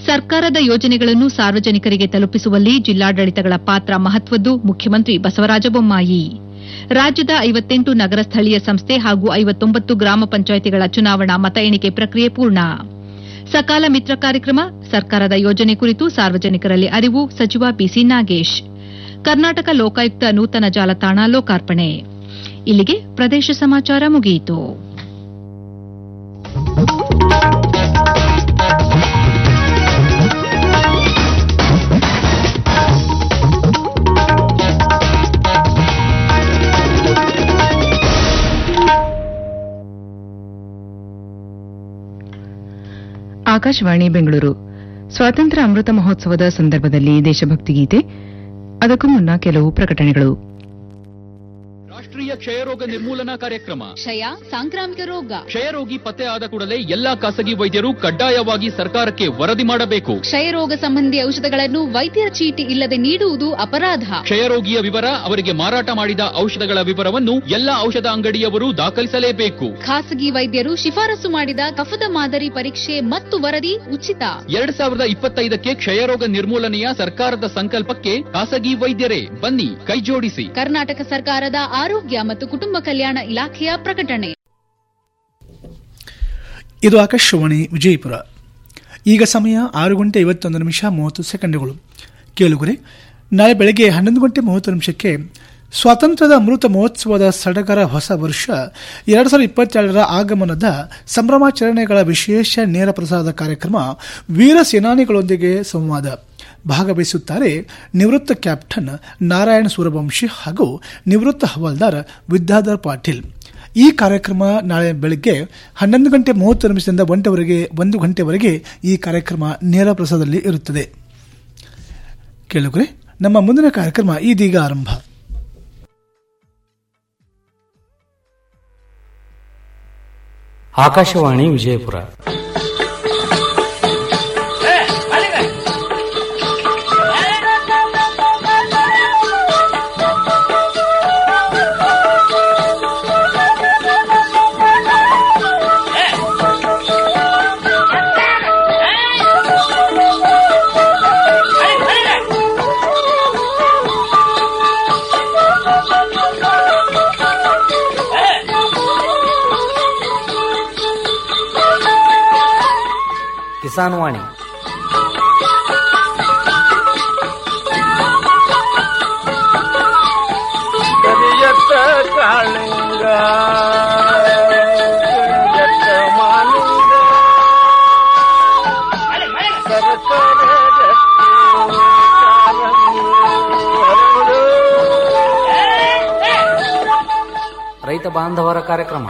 ಸರ್ಕಾರದ ಯೋಜನೆಗಳನ್ನು ಸಾರ್ವಜನಿಕರಿಗೆ ತಲುಪಿಸುವಲ್ಲಿ ಜಿಲ್ಲಾಡಳಿತಗಳ ಪಾತ್ರ ಮಹತ್ವದ್ದು ಮುಖ್ಯಮಂತ್ರಿ ಬಸವರಾಜ ಬೊಮ್ಮಾಯಿ ರಾಜ್ಯದ ಐವತ್ತೆಂಟು ನಗರ ಸ್ಥಳೀಯ ಸಂಸ್ಥೆ ಹಾಗೂ ಐವತ್ತೊಂಬತ್ತು ಗ್ರಾಮ ಪಂಚಾಯಿತಿಗಳ ಚುನಾವಣಾ ಮತ ಎಣಿಕೆ ಪ್ರಕ್ರಿಯೆ ಪೂರ್ಣ ಸಕಾಲ ಮಿತ್ರ ಕಾರ್ಯಕ್ರಮ ಸರ್ಕಾರದ ಯೋಜನೆ ಕುರಿತು ಸಾರ್ವಜನಿಕರಲ್ಲಿ ಅರಿವು ಸಚಿವ ಬಿಸಿ ನಾಗೇಶ್ ಕರ್ನಾಟಕ ಲೋಕಾಯುಕ್ತ ನೂತನ ಜಾಲತಾಣ ಲೋಕಾರ್ಪಣೆ ಇಲ್ಲಿಗೆ ಪ್ರದೇಶ ಸಮಾಚಾರ ಮುಗಿಯಿತು ಆಕಾಶವಾಣಿ ಬೆಂಗಳೂರು ಸ್ವಾತಂತ್ರ್ಯ ಅಮೃತ ಮಹೋತ್ಸವದ ಸಂದರ್ಭದಲ್ಲಿ ದೇಶಭಕ್ತಿ ಗೀತೆ ಅದಕ್ಕೂ ಮುನ್ನ ಕೆಲವು ಪ್ರಕಟಣೆಗಳು ರಾಷ್ಟ್ರೀಯ ಕ್ಷಯರೋಗ ನಿರ್ಮೂಲನಾ ಕಾರ್ಯಕ್ರಮ ಕ್ಷಯ ಸಾಂಕ್ರಾಮಿಕ ರೋಗ ಕ್ಷಯರೋಗಿ ಪತ್ತೆ ಆದ ಕೂಡಲೇ ಎಲ್ಲಾ ಖಾಸಗಿ ವೈದ್ಯರು ಕಡ್ಡಾಯವಾಗಿ ಸರ್ಕಾರಕ್ಕೆ ವರದಿ ಮಾಡಬೇಕು ಕ್ಷಯರೋಗ ಸಂಬಂಧಿ ಔಷಧಗಳನ್ನು ವೈದ್ಯರ ಚೀಟಿ ಇಲ್ಲದೆ ನೀಡುವುದು ಅಪರಾಧ ಕ್ಷಯರೋಗಿಯ ವಿವರ ಅವರಿಗೆ ಮಾರಾಟ ಮಾಡಿದ ಔಷಧಗಳ ವಿವರವನ್ನು ಎಲ್ಲಾ ಔಷಧ ಅಂಗಡಿಯವರು ದಾಖಲಿಸಲೇಬೇಕು ಖಾಸಗಿ ವೈದ್ಯರು ಶಿಫಾರಸು ಮಾಡಿದ ಕಫದ ಮಾದರಿ ಪರೀಕ್ಷೆ ಮತ್ತು ವರದಿ ಉಚಿತ ಎರಡ್ ಸಾವಿರದ ಇಪ್ಪತ್ತೈದಕ್ಕೆ ಕ್ಷಯರೋಗ ನಿರ್ಮೂಲನೆಯ ಸರ್ಕಾರದ ಸಂಕಲ್ಪಕ್ಕೆ ಖಾಸಗಿ ವೈದ್ಯರೇ ಬನ್ನಿ ಕೈಜೋಡಿಸಿ ಕರ್ನಾಟಕ ಸರ್ಕಾರದ ಆರೋಗ್ಯ ಮತ್ತು ಕುಟುಂಬ ಕಲ್ಯಾಣ ಇಲಾಖೆಯ ಪ್ರಕಟಣೆ ಇದು ಆಕಾಶವಾಣಿ ವಿಜಯಪುರ ಈಗ ಸಮಯ ಆರು ಗಂಟೆ ಐವತ್ತೊಂದು ನಿಮಿಷ ಮೂವತ್ತು ಸೆಕೆಂಡುಗಳು ಕೇಳುಗರೆ ನಾಳೆ ಬೆಳಗ್ಗೆ ಹನ್ನೊಂದು ಗಂಟೆ ಮೂವತ್ತು ನಿಮಿಷಕ್ಕೆ ಸ್ವಾತಂತ್ರ್ಯದ ಅಮೃತ ಮಹೋತ್ಸವದ ಸಡಗರ ಹೊಸ ವರ್ಷ ಎರಡು ಸಾವಿರದ ಇಪ್ಪತ್ತೆರಡರ ಆಗಮನದ ಸಂಭ್ರಮಾಚರಣೆಗಳ ವಿಶೇಷ ನೇರ ಪ್ರಸಾರದ ಕಾರ್ಯಕ್ರಮ ವೀರ ಸೇನಾನಿಗಳೊಂದಿಗೆ ಸಂವಾದ ಭಾಗವಹಿಸುತ್ತಾರೆ ನಿವೃತ್ತ ಕ್ಯಾಪ್ಟನ್ ನಾರಾಯಣ ಸೂರವಂಶಿ ಹಾಗೂ ನಿವೃತ್ತ ಹವಾಲ್ದಾರ್ ವಿದ್ಯಾಧರ್ ಪಾಟೀಲ್ ಈ ಕಾರ್ಯಕ್ರಮ ನಾಳೆ ಬೆಳಗ್ಗೆ ಹನ್ನೊಂದು ಗಂಟೆ ಮೂವತ್ತು ನಿಮಿಷದಿಂದ ಒಂಟವರೆಗೆ ಒಂದು ಗಂಟೆವರೆಗೆ ಈ ಕಾರ್ಯಕ್ರಮ ನೇರ ಪ್ರಸಾರದಲ್ಲಿ ಇರುತ್ತದೆ ಕೇಳುಗರೆ ನಮ್ಮ ಮುಂದಿನ ಕಾರ್ಯಕ್ರಮ ಇದೀಗ ಆರಂಭ ಆಕಾಶವಾಣಿ ವಿಜಯಪುರ ಕಿಸಾನ್ ವಾಣಿ ಕರಿಯತ್ತ ಕಾಳಿಂಗ ಕರಿಯತ್ತ ಮಾಲಿಂಗ ಸರಸರ ಗಟ್ಟಿ ಕಾಲಂಗಿ ಹರಡು. ರೈತ ಬಾಂಧವರ ಕಾರ್ಯಕ್ರಮ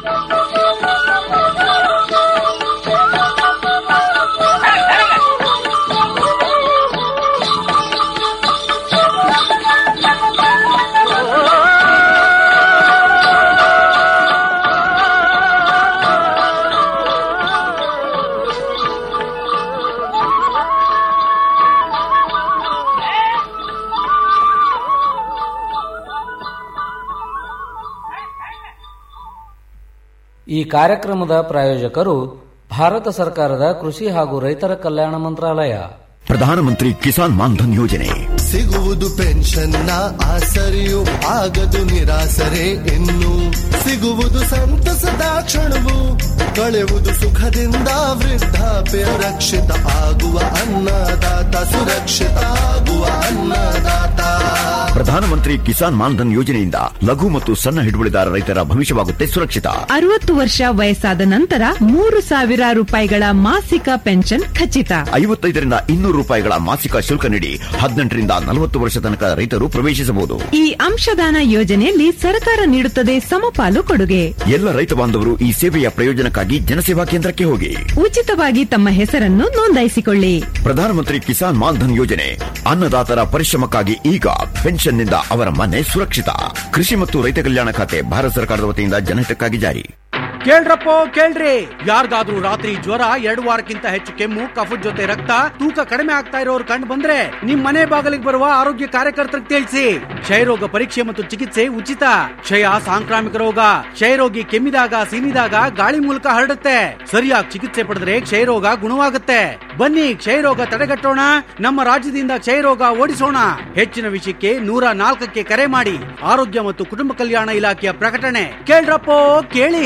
ಈ ಕಾರ್ಯಕ್ರಮದ ಪ್ರಾಯೋಜಕರು ಭಾರತ ಸರ್ಕಾರದ ಕೃಷಿ ಹಾಗೂ ರೈತರ ಕಲ್ಯಾಣ ಮಂತ್ರಾಲಯ ಪ್ರಧಾನಮಂತ್ರಿ ಕಿಸಾನ್ ಮಾನ್ಧನ್ ಯೋಜನೆ ಸಿಗುವುದು ಪೆನ್ಷನ್ನ ಆಸರೆಯು ಆಗದು ನಿರಾಸರೆ ಇನ್ನು ಸಿಗುವುದು ಸಂತಸದ ಕ್ಷಣವು ಕಳೆಯುವುದು ಸುಖದಿಂದ ವೃದ್ಧಾಪ್ಯ ರಕ್ಷಿತ ಆಗುವ ಅನ್ನದಾತ ಸುರಕ್ಷಿತ ಆಗುವ ಅನ್ನದಾತ ಪ್ರಧಾನಮಂತ್ರಿ ಕಿಸಾನ್ ಮಾನ್ಧನ್ ಯೋಜನೆಯಿಂದ ಲಘು ಮತ್ತು ಸಣ್ಣ ಹಿಡುವಳಿದಾರ ರೈತರ ಭವಿಷ್ಯವಾಗುತ್ತೆ ಸುರಕ್ಷಿತ ಅರವತ್ತು ವರ್ಷ ವಯಸ್ಸಾದ ನಂತರ ಮೂರು ಸಾವಿರ ರೂಪಾಯಿಗಳ ಮಾಸಿಕ ಪೆನ್ಷನ್ ಖಚಿತ ಐವತ್ತೈದರಿಂದ ಇನ್ನೂರು ರೂಪಾಯಿಗಳ ಮಾಸಿಕ ಶುಲ್ಕ ನೀಡಿ ಹದಿನೆಂಟರಿಂದ ನಲವತ್ತು ವರ್ಷ ತನಕ ರೈತರು ಪ್ರವೇಶಿಸಬಹುದು ಈ ಅಂಶದಾನ ಯೋಜನೆಯಲ್ಲಿ ಸರ್ಕಾರ ನೀಡುತ್ತದೆ ಸಮಪಾಲು ಕೊಡುಗೆ ಎಲ್ಲ ರೈತ ಬಾಂಧವರು ಈ ಸೇವೆಯ ಪ್ರಯೋಜನಕ್ಕಾಗಿ ಜನಸೇವಾ ಕೇಂದ್ರಕ್ಕೆ ಹೋಗಿ ಉಚಿತವಾಗಿ ತಮ್ಮ ಹೆಸರನ್ನು ನೋಂದಾಯಿಸಿಕೊಳ್ಳಿ ಪ್ರಧಾನಮಂತ್ರಿ ಕಿಸಾನ್ ಮಾನ್ಧನ್ ಯೋಜನೆ ಅನ್ನದಾತರ ಪರಿಶ್ರಮಕ್ಕಾಗಿ ಈಗ ಪೆನ್ಷನ್ನಿಂದ ಅವರ ಮನೆ ಸುರಕ್ಷಿತ ಕೃಷಿ ಮತ್ತು ರೈತ ಕಲ್ಯಾಣ ಖಾತೆ ಭಾರತ ಸರ್ಕಾರದ ವತಿಯಿಂದ ಜನಹಿತಕ್ಕಾಗಿ ಜಾರಿ ಕೇಳ್ರಪ್ಪೋ ಕೇಳ್ರಿ ಯಾರಿಗಾದ್ರೂ ರಾತ್ರಿ ಜ್ವರ ಎರಡು ವಾರಕ್ಕಿಂತ ಹೆಚ್ಚು ಕೆಮ್ಮು ಕಫದ ಜೊತೆ ರಕ್ತ ತೂಕ ಕಡಿಮೆ ಆಗ್ತಾ ಇರೋರು ಕಂಡು ಬಂದ್ರೆ ನಿಮ್ ಮನೆ ಬಾಗಿಲಿಗೆ ಬರುವ ಆರೋಗ್ಯ ಕಾರ್ಯಕರ್ತರಿಗೆ ತಿಳಿಸಿ ಕ್ಷಯರೋಗ ಪರೀಕ್ಷೆ ಮತ್ತು ಚಿಕಿತ್ಸೆ ಉಚಿತ ಕ್ಷಯ ಸಾಂಕ್ರಾಮಿಕ ರೋಗ ಕ್ಷಯರೋಗಿ ಕೆಮ್ಮಿದಾಗ ಸೀನಿದಾಗ ಗಾಳಿ ಮೂಲಕ ಹರಡುತ್ತೆ ಸರಿಯಾಗಿ ಚಿಕಿತ್ಸೆ ಪಡೆದ್ರೆ ಕ್ಷಯರೋಗ ಗುಣವಾಗುತ್ತೆ ಬನ್ನಿ ಕ್ಷಯರೋಗ ತಡೆಗಟ್ಟೋಣ ನಮ್ಮ ರಾಜ್ಯದಿಂದ ಕ್ಷಯರೋಗ ಓಡಿಸೋಣ ಹೆಚ್ಚಿನ ವಿಷಯಕ್ಕೆ ನೂರ ನಾಲ್ಕಕ್ಕೆ ಕರೆ ಮಾಡಿ ಆರೋಗ್ಯ ಮತ್ತು ಕುಟುಂಬ ಕಲ್ಯಾಣ ಇಲಾಖೆಯ ಪ್ರಕಟಣೆ ಕೇಳ್ರಪ್ಪೋ ಕೇಳಿ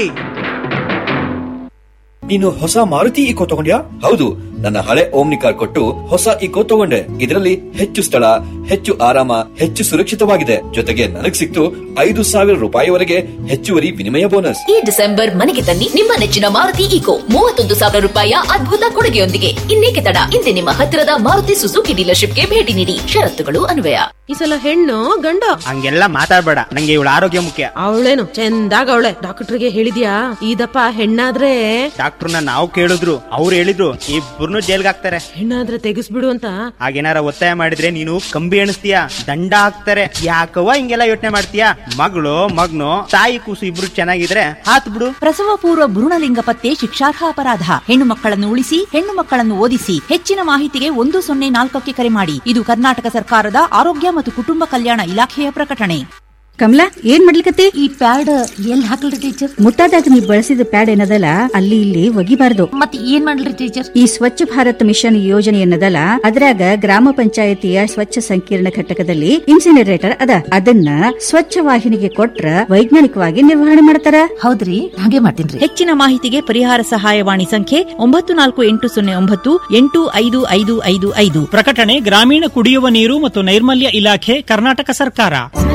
ನೀನು ಹೊಸ ಮಾರುತಿ ಇಕೋ ತಗೊಂಡ್ಯಾ ಹೌದು ನನ್ನ ಹಳೆ ಓಮ್ನಿ ಕಾರ್ ಕೊಟ್ಟು ಹೊಸ ಇಕೋ ತಗೊಂಡೆ ಇದರಲ್ಲಿ ಹೆಚ್ಚು ಸ್ಥಳ ಹೆಚ್ಚು ಆರಾಮ ಹೆಚ್ಚು ಸುರಕ್ಷಿತವಾಗಿದೆ ಜೊತೆಗೆ ನನಗ್ ಸಿಕ್ತು ಐದು ಸಾವಿರ ರೂಪಾಯಿವರೆಗೆ ಹೆಚ್ಚುವರಿ ವಿನಿಮಯ ಬೋನಸ್ ಈ ಡಿಸೆಂಬರ್ ಮನೆಗೆ ತನ್ನಿ ನಿಮ್ಮ ನೆಚ್ಚಿನ ಮಾರುತಿ ಈಕೋ ಮೂವತ್ತೊಂದು ಸಾವಿರ ರೂಪಾಯಿಯ ಅದ್ಭುತ ಕೊಡುಗೆಯೊಂದಿಗೆ ಇನ್ನೇಕೆ ತಡ ಇಂದೇ ನಿಮ್ಮ ಹತ್ತಿರದ ಮಾರುತಿ ಸುಜುಕಿ ಡೀಲರ್ಶಿಪ್ಗೆ ಭೇಟಿ ನೀಡಿ ಷರತ್ತುಗಳು ಅನ್ವಯ ಈ ಸಲ ಹೆಣ್ಣು ಗಂಡ ಹಂಗೆಲ್ಲ ಮಾತಾಡ್ಬೇಡ ನಂಗೆ ಇವಳ ಆರೋಗ್ಯ ಮುಖ್ಯ ಅವಳೇನು ಚಂದಾಗ ಅವಳೆ ಡಾಕ್ಟರ್ಗೆ ಹೇಳಿದ್ಯಾ ಇದಪ್ಪ ಹೆಣ್ಣಾದ್ರೆ ಡಾಕ್ಟರ್ನ ನಾವು ಕೇಳಿದ್ರು ಅವ್ರು ಹೇಳಿದ್ರು ಇಬ್ಬರನ್ನು ಜೈಲ್ಗೆ ಹಾಕ್ತಾರೆ ಹೆಣ್ಣಾದ್ರೆ ತೆಗಿಸ್ಬಿಡು ಅಂತ ಹಾಗೇನಾರ ಒತ್ತಾಯ ಮಾಡಿದ್ರೆ ನೀನು ಕಂಬಿ ಎಣಿಸ್ತೀಯ ದಂಡ ಹಾಕ್ತಾರೆ ಯಾಕವ್ವ ಹಿಂಗೆಲ್ಲ ಯೋಚನೆ ಮಾಡ್ತೀಯ ಮಗಳು ಮಗ್ನು ತಾಯಿ ಕೂಸು ಇಬ್ರು ಚೆನ್ನಾಗಿದ್ರೆ ಹಾತ್ ಬಿಡು ಪ್ರಸವ ಪೂರ್ವ ಭ್ರೂಣಲಿಂಗ ಪತ್ತೆ ಶಿಕ್ಷಾರ್ಹ ಅಪರಾಧ ಹೆಣ್ಣು ಮಕ್ಕಳನ್ನು ಉಳಿಸಿ ಹೆಣ್ಣು ಮಕ್ಕಳನ್ನು ಓದಿಸಿ ಹೆಚ್ಚಿನ ಮಾಹಿತಿಗೆ ಒಂದು ಸೊನ್ನೆ ನಾಲ್ಕಕ್ಕೆ ಕರೆ ಮಾಡಿ ಇದು ಕರ್ನಾಟಕ ಸರ್ಕಾರದ ಆರೋಗ್ಯ ಮತ್ತು ಕುಟುಂಬ ಕಲ್ಯಾಣ ಇಲಾಖೆಯ ಪ್ರಕಟಣೆ ಕಮಲಾ ಏನ್ ಮಾಡ್ಲಿಕತ್ತಿ ಈ ಪ್ಯಾಡ್ ಎಲ್ಲಿ ಹಾಕಲ್ರಿ ಟೀಚರ್ ಮುಟ್ಟಾದಾಗ ನೀ ಬಳಸಿದ ಪ್ಯಾಡ್ ಏನದಲ್ಲ ಅಲ್ಲಿ ಇಲ್ಲಿ ಒಗಿಬಾರ್ದು ಮತ್ತೆ ಏನ್ ಮಾಡ್ಲಿ ಟೀಚರ್ ಈ ಸ್ವಚ್ಛ ಭಾರತ್ ಮಿಷನ್ ಯೋಜನೆ ಏನದಲ್ಲ ಅದ್ರಾಗ ಗ್ರಾಮ ಪಂಚಾಯತಿಯ ಸ್ವಚ್ಛ ಸಂಕೀರ್ಣ ಘಟಕದಲ್ಲಿ ಇನ್ಸಿನರೇಟರ್ ಅದ ಅದನ್ನ ಸ್ವಚ್ಛ ವಾಹಿನಿಗೆ ಕೊಟ್ರ ವೈಜ್ಞಾನಿಕವಾಗಿ ನಿರ್ವಹಣೆ ಮಾಡ್ತಾರ ಹೌದ್ರಿ ಹಾಗೆ ಮಾಡ್ತೀನಿ ಹೆಚ್ಚಿನ ಮಾಹಿತಿಗೆ ಪರಿಹಾರ ಸಹಾಯವಾಣಿ ಸಂಖ್ಯೆ ಒಂಬತ್ತು ನಾಲ್ಕು ಎಂಟು ಸೊನ್ನೆ ಒಂಬತ್ತು ಎಂಟು ಐದು ಐದು ಐದು ಐದು ಪ್ರಕಟಣೆ ಗ್ರಾಮೀಣ ಕುಡಿಯುವ ನೀರು ಮತ್ತು ನೈರ್ಮಲ್ಯ ಇಲಾಖೆ ಕರ್ನಾಟಕ ಸರ್ಕಾರ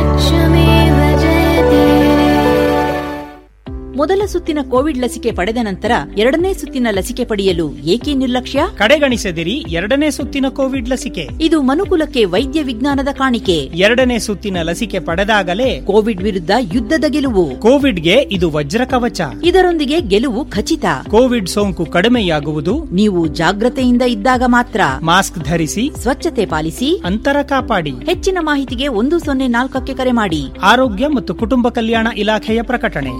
ಮೊದಲ ಸುತ್ತಿನ ಕೋವಿಡ್ ಲಸಿಕೆ ಪಡೆದ ನಂತರ ಎರಡನೇ ಸುತ್ತಿನ ಲಸಿಕೆ ಪಡೆಯಲು ಏಕೆ ನಿರ್ಲಕ್ಷ್ಯ ಕಡೆಗಣಿಸದಿರಿ ಎರಡನೇ ಸುತ್ತಿನ ಕೋವಿಡ್ ಲಸಿಕೆ ಇದು ಮನುಕುಲಕ್ಕೆ ವೈದ್ಯ ವಿಜ್ಞಾನದ ಕಾಣಿಕೆ ಎರಡನೇ ಸುತ್ತಿನ ಲಸಿಕೆ ಪಡೆದಾಗಲೇ ಕೋವಿಡ್ ವಿರುದ್ಧ ಯುದ್ಧದ ಗೆಲುವು ಕೋವಿಡ್ಗೆ ಇದು ವಜ್ರ ಕವಚ ಇದರೊಂದಿಗೆ ಗೆಲುವು ಖಚಿತ ಕೋವಿಡ್ ಸೋಂಕು ಕಡಿಮೆಯಾಗುವುದು ನೀವು ಜಾಗ್ರತೆಯಿಂದ ಇದ್ದಾಗ ಮಾತ್ರ ಮಾಸ್ಕ್ ಧರಿಸಿ ಸ್ವಚ್ಛತೆ ಪಾಲಿಸಿ ಅಂತರ ಕಾಪಾಡಿ ಹೆಚ್ಚಿನ ಮಾಹಿತಿಗೆ ಒಂದು ಸೊನ್ನೆ ನಾಲ್ಕಕ್ಕೆ ಕರೆ ಮಾಡಿ ಆರೋಗ್ಯ ಮತ್ತು ಕುಟುಂಬ ಕಲ್ಯಾಣ ಇಲಾಖೆಯ ಪ್ರಕಟಣೆ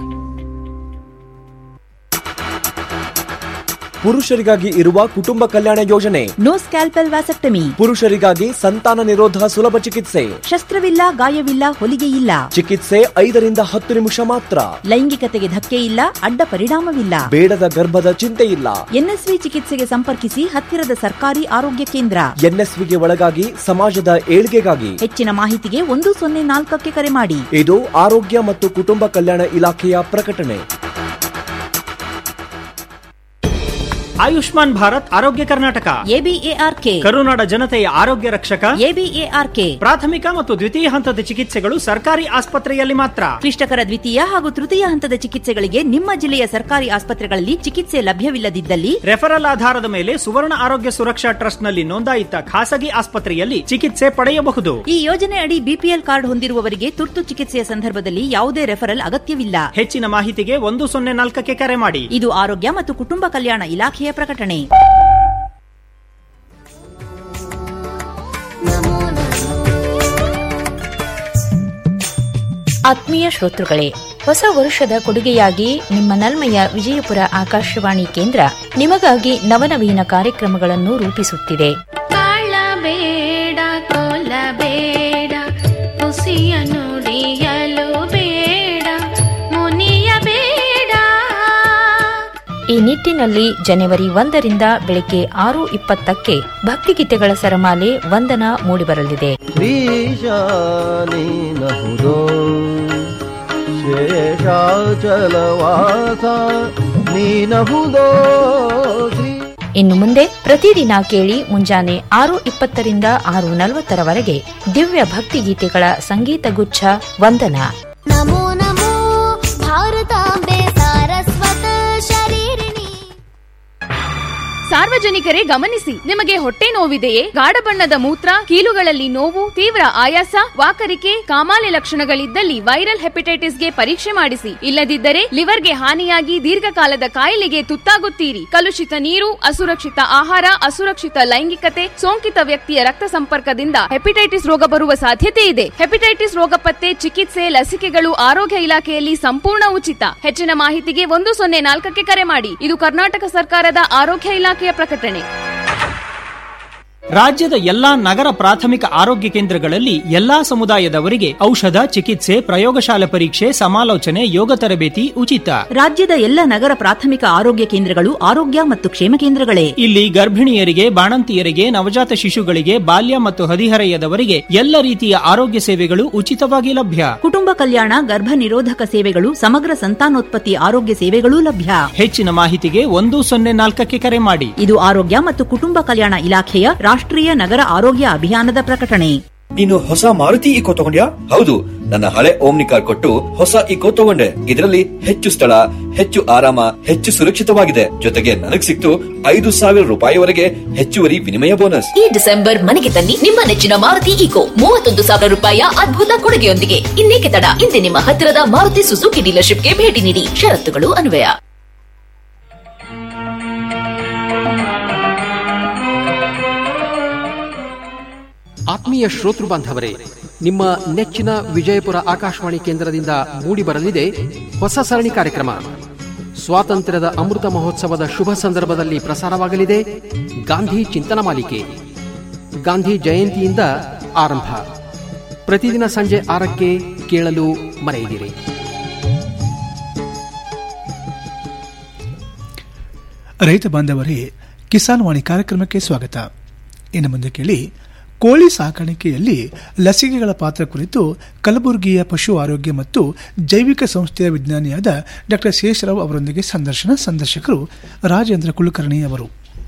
ಪುರುಷರಿಗಾಗಿ ಇರುವ ಕುಟುಂಬ ಕಲ್ಯಾಣ ಯೋಜನೆ ನೋ ಸ್ಕ್ಯಾಲ್ಪೆಲ್ ವ್ಯಾಸೆಕ್ಟಮಿ ಪುರುಷರಿಗಾಗಿ ಸಂತಾನ ನಿರೋಧ ಸುಲಭ ಚಿಕಿತ್ಸೆ ಶಸ್ತ್ರವಿಲ್ಲ ಗಾಯವಿಲ್ಲ ಹೊಲಿಗೆ ಇಲ್ಲ ಚಿಕಿತ್ಸೆ ಐದರಿಂದ ಹತ್ತು ನಿಮಿಷ ಮಾತ್ರ ಲೈಂಗಿಕತೆಗೆ ಧಕ್ಕೆ ಇಲ್ಲ ಅಡ್ಡ ಪರಿಣಾಮವಿಲ್ಲ ಬೇಡದ ಗರ್ಭದ ಚಿಂತೆ ಇಲ್ಲ ಎನ್ಎಸ್ವಿ ಚಿಕಿತ್ಸೆಗೆ ಸಂಪರ್ಕಿಸಿ ಹತ್ತಿರದ ಸರ್ಕಾರಿ ಆರೋಗ್ಯ ಕೇಂದ್ರ ಎನ್ಎಸ್ವಿಗೆ ಒಳಗಾಗಿ ಸಮಾಜದ ಏಳ್ಗೆಗಾಗಿ ಹೆಚ್ಚಿನ ಮಾಹಿತಿಗೆ ಒಂದು ಸೊನ್ನೆ ನಾಲ್ಕಕ್ಕೆ ಕರೆ ಮಾಡಿ ಇದು ಆರೋಗ್ಯ ಮತ್ತು ಕುಟುಂಬ ಕಲ್ಯಾಣ ಇಲಾಖೆಯ ಪ್ರಕಟಣೆ ಆಯುಷ್ಮಾನ್ ಭಾರತ್ ಆರೋಗ್ಯ ಕರ್ನಾಟಕ ಎಬಿಎಆರ್ಕೆ ಕರುನಾಡ ಜನತೆಯ ಆರೋಗ್ಯ ರಕ್ಷಕ ಎಬಿಎಆರ್ಕೆ ಪ್ರಾಥಮಿಕ ಮತ್ತು ದ್ವಿತೀಯ ಹಂತದ ಚಿಕಿತ್ಸೆಗಳು ಸರ್ಕಾರಿ ಆಸ್ಪತ್ರೆಯಲ್ಲಿ ಮಾತ್ರ ಕ್ಲಿಷ್ಟಕರ ದ್ವಿತೀಯ ಹಾಗೂ ತೃತೀಯ ಹಂತದ ಚಿಕಿತ್ಸೆಗಳಿಗೆ ನಿಮ್ಮ ಜಿಲ್ಲೆಯ ಸರ್ಕಾರಿ ಆಸ್ಪತ್ರೆಗಳಲ್ಲಿ ಚಿಕಿತ್ಸೆ ಲಭ್ಯವಿಲ್ಲದಿದ್ದಲ್ಲಿ ರೆಫರಲ್ ಆಧಾರದ ಮೇಲೆ ಸುವರ್ಣ ಆರೋಗ್ಯ ಸುರಕ್ಷಾ ಟ್ರಸ್ಟ್ನಲ್ಲಿ ನೋಂದಾಯಿತ ಖಾಸಗಿ ಆಸ್ಪತ್ರೆಯಲ್ಲಿ ಚಿಕಿತ್ಸೆ ಪಡೆಯಬಹುದು ಈ ಯೋಜನೆ ಅಡಿ ಬಿಪಿಎಲ್ ಕಾರ್ಡ್ ಹೊಂದಿರುವವರಿಗೆ ತುರ್ತು ಚಿಕಿತ್ಸೆಯ ಸಂದರ್ಭದಲ್ಲಿ ಯಾವುದೇ ರೆಫರಲ್ ಅಗತ್ಯವಿಲ್ಲ ಹೆಚ್ಚಿನ ಮಾಹಿತಿಗೆ ಒಂದು ಸೊನ್ನೆ ನಾಲ್ಕಕ್ಕೆ ಕರೆ ಮಾಡಿ ಇದು ಆರೋಗ್ಯ ಮತ್ತು ಕುಟುಂಬ ಕಲ್ಯಾಣ ಇಲಾಖೆಯ ಪ್ರಕಟಣೆ ಆತ್ಮೀಯ ಶ್ರೋತೃಗಳೇ ಹೊಸ ವರ್ಷದ ಕೊಡುಗೆಯಾಗಿ ನಿಮ್ಮ ನಲ್ಮೆಯ ವಿಜಯಪುರ ಆಕಾಶವಾಣಿ ಕೇಂದ್ರ ನಿಮಗಾಗಿ ನವನವೀನ ಕಾರ್ಯಕ್ರಮಗಳನ್ನು ರೂಪಿಸುತ್ತಿದೆ ಬೇಡ ಕೊಲ್ಲಬೇಡ ಹುಸಿಯ ನುಡಿಯಲು ಬೇಡ ಮುನಿಯ ಬೇಡ ಈ ನಿಟ್ಟಿನಲ್ಲಿ ಜನವರಿ ಒಂದರಿಂದ ಬೆಳಗ್ಗೆ ಆರು ಇಪ್ಪತ್ತಕ್ಕೆ ಭಕ್ತಿಗೀತೆಗಳ ಸರಮಾಲೆ ವಂದನ ಮೂಡಿಬರಲಿದೆ ಈಶಾನೀನಹುದೋ ಶೇಷಾಚಲವಾಸ ನೀನಹುದೋ ಶ್ರೀ ಇನ್ನು ಮುಂದೆ ಪ್ರತಿದಿನ ಕೇಳಿ ಮುಂಜಾನೆ ಆರು ಇಪ್ಪತ್ತರಿಂದ ಆರು ನಲವತ್ತರವರೆಗೆ ದಿವ್ಯ ಭಕ್ತಿಗೀತೆಗಳ ಸಂಗೀತ ಗುಚ್ಛ ವಂದನ ನಮೋ ನಮೋ ಭಾರತಾಂಬೆ ಸಾರಸ್ವತ ಶರೀರಿಣಿ ಸಾರ್ವಜನಿಕರೇ ಗಮನಿಸಿ ನಿಮಗೆ ಹೊಟ್ಟೆ ನೋವಿದೆಯೇ ಗಾಢ ಬಣ್ಣದ ಮೂತ್ರ ಕೀಲುಗಳಲ್ಲಿ ನೋವು ತೀವ್ರ ಆಯಾಸ ವಾಕರಿಕೆ ಕಾಮಾಲೆ ಲಕ್ಷಣಗಳಿದ್ದಲ್ಲಿ ವೈರಲ್ ಹೆಪಟೈಟಿಸ್ಗೆ ಪರೀಕ್ಷೆ ಮಾಡಿಸಿ ಇಲ್ಲದಿದ್ದರೆ ಲಿವರ್ಗೆ ಹಾನಿಯಾಗಿ ದೀರ್ಘಕಾಲದ ಕಾಯಿಲೆಗೆ ತುತ್ತಾಗುತ್ತೀರಿ ಕಲುಷಿತ ನೀರು ಅಸುರಕ್ಷಿತ ಆಹಾರ ಅಸುರಕ್ಷಿತ ಲೈಂಗಿಕತೆ ಸೋಂಕಿತ ವ್ಯಕ್ತಿಯ ರಕ್ತ ಸಂಪರ್ಕದಿಂದ ಹೆಪಟೈಟಿಸ್ ರೋಗ ಬರುವ ಸಾಧ್ಯತೆ ಇದೆ ಹೆಪಟೈಟಿಸ್ ರೋಗ ಪತ್ತೆ ಚಿಕಿತ್ಸೆ ಲಸಿಕೆಗಳು ಆರೋಗ್ಯ ಇಲಾಖೆಯಲ್ಲಿ ಸಂಪೂರ್ಣ ಉಚಿತ ಹೆಚ್ಚಿನ ಮಾಹಿತಿಗೆ ಒಂದು ಸೊನ್ನೆ ನಾಲ್ಕಕ್ಕೆ ಕರೆ ಮಾಡಿ ಇದು ಕರ್ನಾಟಕ ಸರ್ಕಾರದ ಆರೋಗ್ಯ ಇಲಾಖೆಯ ಪ್ರಕಟಣೆ ರಾಜ್ಯದ ಎಲ್ಲಾ ನಗರ ಪ್ರಾಥಮಿಕ ಆರೋಗ್ಯ ಕೇಂದ್ರಗಳಲ್ಲಿ ಎಲ್ಲಾ ಸಮುದಾಯದವರಿಗೆ ಔಷಧ ಚಿಕಿತ್ಸೆ ಪ್ರಯೋಗಶಾಲೆ ಪರೀಕ್ಷೆ ಸಮಾಲೋಚನೆ ಯೋಗ ತರಬೇತಿ ಉಚಿತ ರಾಜ್ಯದ ಎಲ್ಲ ನಗರ ಪ್ರಾಥಮಿಕ ಆರೋಗ್ಯ ಕೇಂದ್ರಗಳು ಆರೋಗ್ಯ ಮತ್ತು ಕ್ಷೇಮ ಕೇಂದ್ರಗಳೇ ಇಲ್ಲಿ ಗರ್ಭಿಣಿಯರಿಗೆ ಬಾಣಂತಿಯರಿಗೆ ನವಜಾತ ಶಿಶುಗಳಿಗೆ ಬಾಲ್ಯ ಮತ್ತು ಹದಿಹರೆಯದವರಿಗೆ ಎಲ್ಲ ರೀತಿಯ ಆರೋಗ್ಯ ಸೇವೆಗಳು ಉಚಿತವಾಗಿ ಲಭ್ಯ ಕುಟುಂಬ ಕಲ್ಯಾಣ ಗರ್ಭ ನಿರೋಧಕ ಸೇವೆಗಳು ಸಮಗ್ರ ಸಂತಾನೋತ್ಪತ್ತಿ ಆರೋಗ್ಯ ಸೇವೆಗಳೂ ಲಭ್ಯ ಹೆಚ್ಚಿನ ಮಾಹಿತಿಗೆ ಒಂದು ಸೊನ್ನೆ ನಾಲ್ಕಕ್ಕೆ ಕರೆ ಮಾಡಿ ಇದು ಆರೋಗ್ಯ ಮತ್ತು ಕುಟುಂಬ ಕಲ್ಯಾಣ ಇಲಾಖೆಯ ರಾಷ್ಟ್ರೀಯ ನಗರ ಆರೋಗ್ಯ ಅಭಿಯಾನದ ಪ್ರಕಟಣೆ ನೀನು ಹೊಸ ಮಾರುತಿ ಇಕೋ ತಗೊಂಡ್ಯಾ ಹೌದು ನನ್ನ ಹಳೆ ಓಮ್ನಿ ಕಾರ್ ಕೊಟ್ಟು ಹೊಸ ಇಕೋ ತಗೊಂಡೆ ಇದರಲ್ಲಿ ಹೆಚ್ಚು ಸ್ಥಳ ಹೆಚ್ಚು ಆರಾಮ ಹೆಚ್ಚು ಸುರಕ್ಷಿತವಾಗಿದೆ ಜೊತೆಗೆ ನನಗ್ ಸಿಕ್ತು ಐದು ಸಾವಿರ ರೂಪಾಯಿವರೆಗೆ ಹೆಚ್ಚುವರಿ ವಿನಿಮಯ ಬೋನಸ್ ಈ ಡಿಸೆಂಬರ್ ಮನೆಗೆ ತನ್ನಿ ನಿಮ್ಮ ನೆಚ್ಚಿನ ಮಾರುತಿ ಈಕೋ ಮೂವತ್ತೊಂದು ಸಾವಿರ ರೂಪಾಯಿಯ ಅದ್ಭುತ ಕೊಡುಗೆಯೊಂದಿಗೆ ಇನ್ನೇಕೆ ತಡ ಇಂದೇ ನಿಮ್ಮ ಹತ್ತಿರದ ಮಾರುತಿ ಸುಜುಕಿ ಡೀಲರ್ಶಿಪ್ಗೆ ಭೇಟಿ ನೀಡಿ ಷರತ್ತುಗಳು ಅನ್ವಯ ಆತ್ಮೀಯ ಶ್ರೋತೃ ಬಾಂಧವರೇ ನಿಮ್ಮ ನೆಚ್ಚಿನ ವಿಜಯಪುರ ಆಕಾಶವಾಣಿ ಕೇಂದ್ರದಿಂದ ಮೂಡಿಬರಲಿದೆ ಹೊಸ ಸರಣಿ ಕಾರ್ಯಕ್ರಮ ಸ್ವಾತಂತ್ರ್ಯದ ಅಮೃತ ಮಹೋತ್ಸವದ ಶುಭ ಸಂದರ್ಭದಲ್ಲಿ ಪ್ರಸಾರವಾಗಲಿದೆ ಗಾಂಧಿ ಚಿಂತನ ಮಾಲಿಕೆ ಗಾಂಧಿ ಜಯಂತಿಯಿಂದ ಆರಂಭ ಪ್ರತಿದಿನ ಸಂಜೆ ಆರಕ್ಕೆ ಕೇಳಲು ಮರೆಯದಿರಿ ರೈತ ಬಾಂಧವರೇ ಕಿಸಾನ್ ವಾಣಿ ಕಾರ್ಯಕ್ರಮಕ್ಕೆ ಸ್ವಾಗತ ಇನ್ನು ಮುಂದೆ ಕೇಳಿ ಕೋಳಿ ಸಾಕಾಣಿಕೆಯಲ್ಲಿ ಲಸಿಕೆಗಳ ಪಾತ್ರ ಕುರಿತು ಕಲಬುರಗಿಯ ಪಶು ಆರೋಗ್ಯ ಮತ್ತು ಜೈವಿಕ ಸಂಸ್ಥೆಯ ವಿಜ್ಞಾನಿಯಾದ ಡಾ ಶೇಷರಾವ್ ಅವರೊಂದಿಗೆ ಸಂದರ್ಶನ ಸಂದರ್ಶಕರು ರಾಜೇಂದ್ರ ಕುಲಕರ್ಣಿ ಅವರು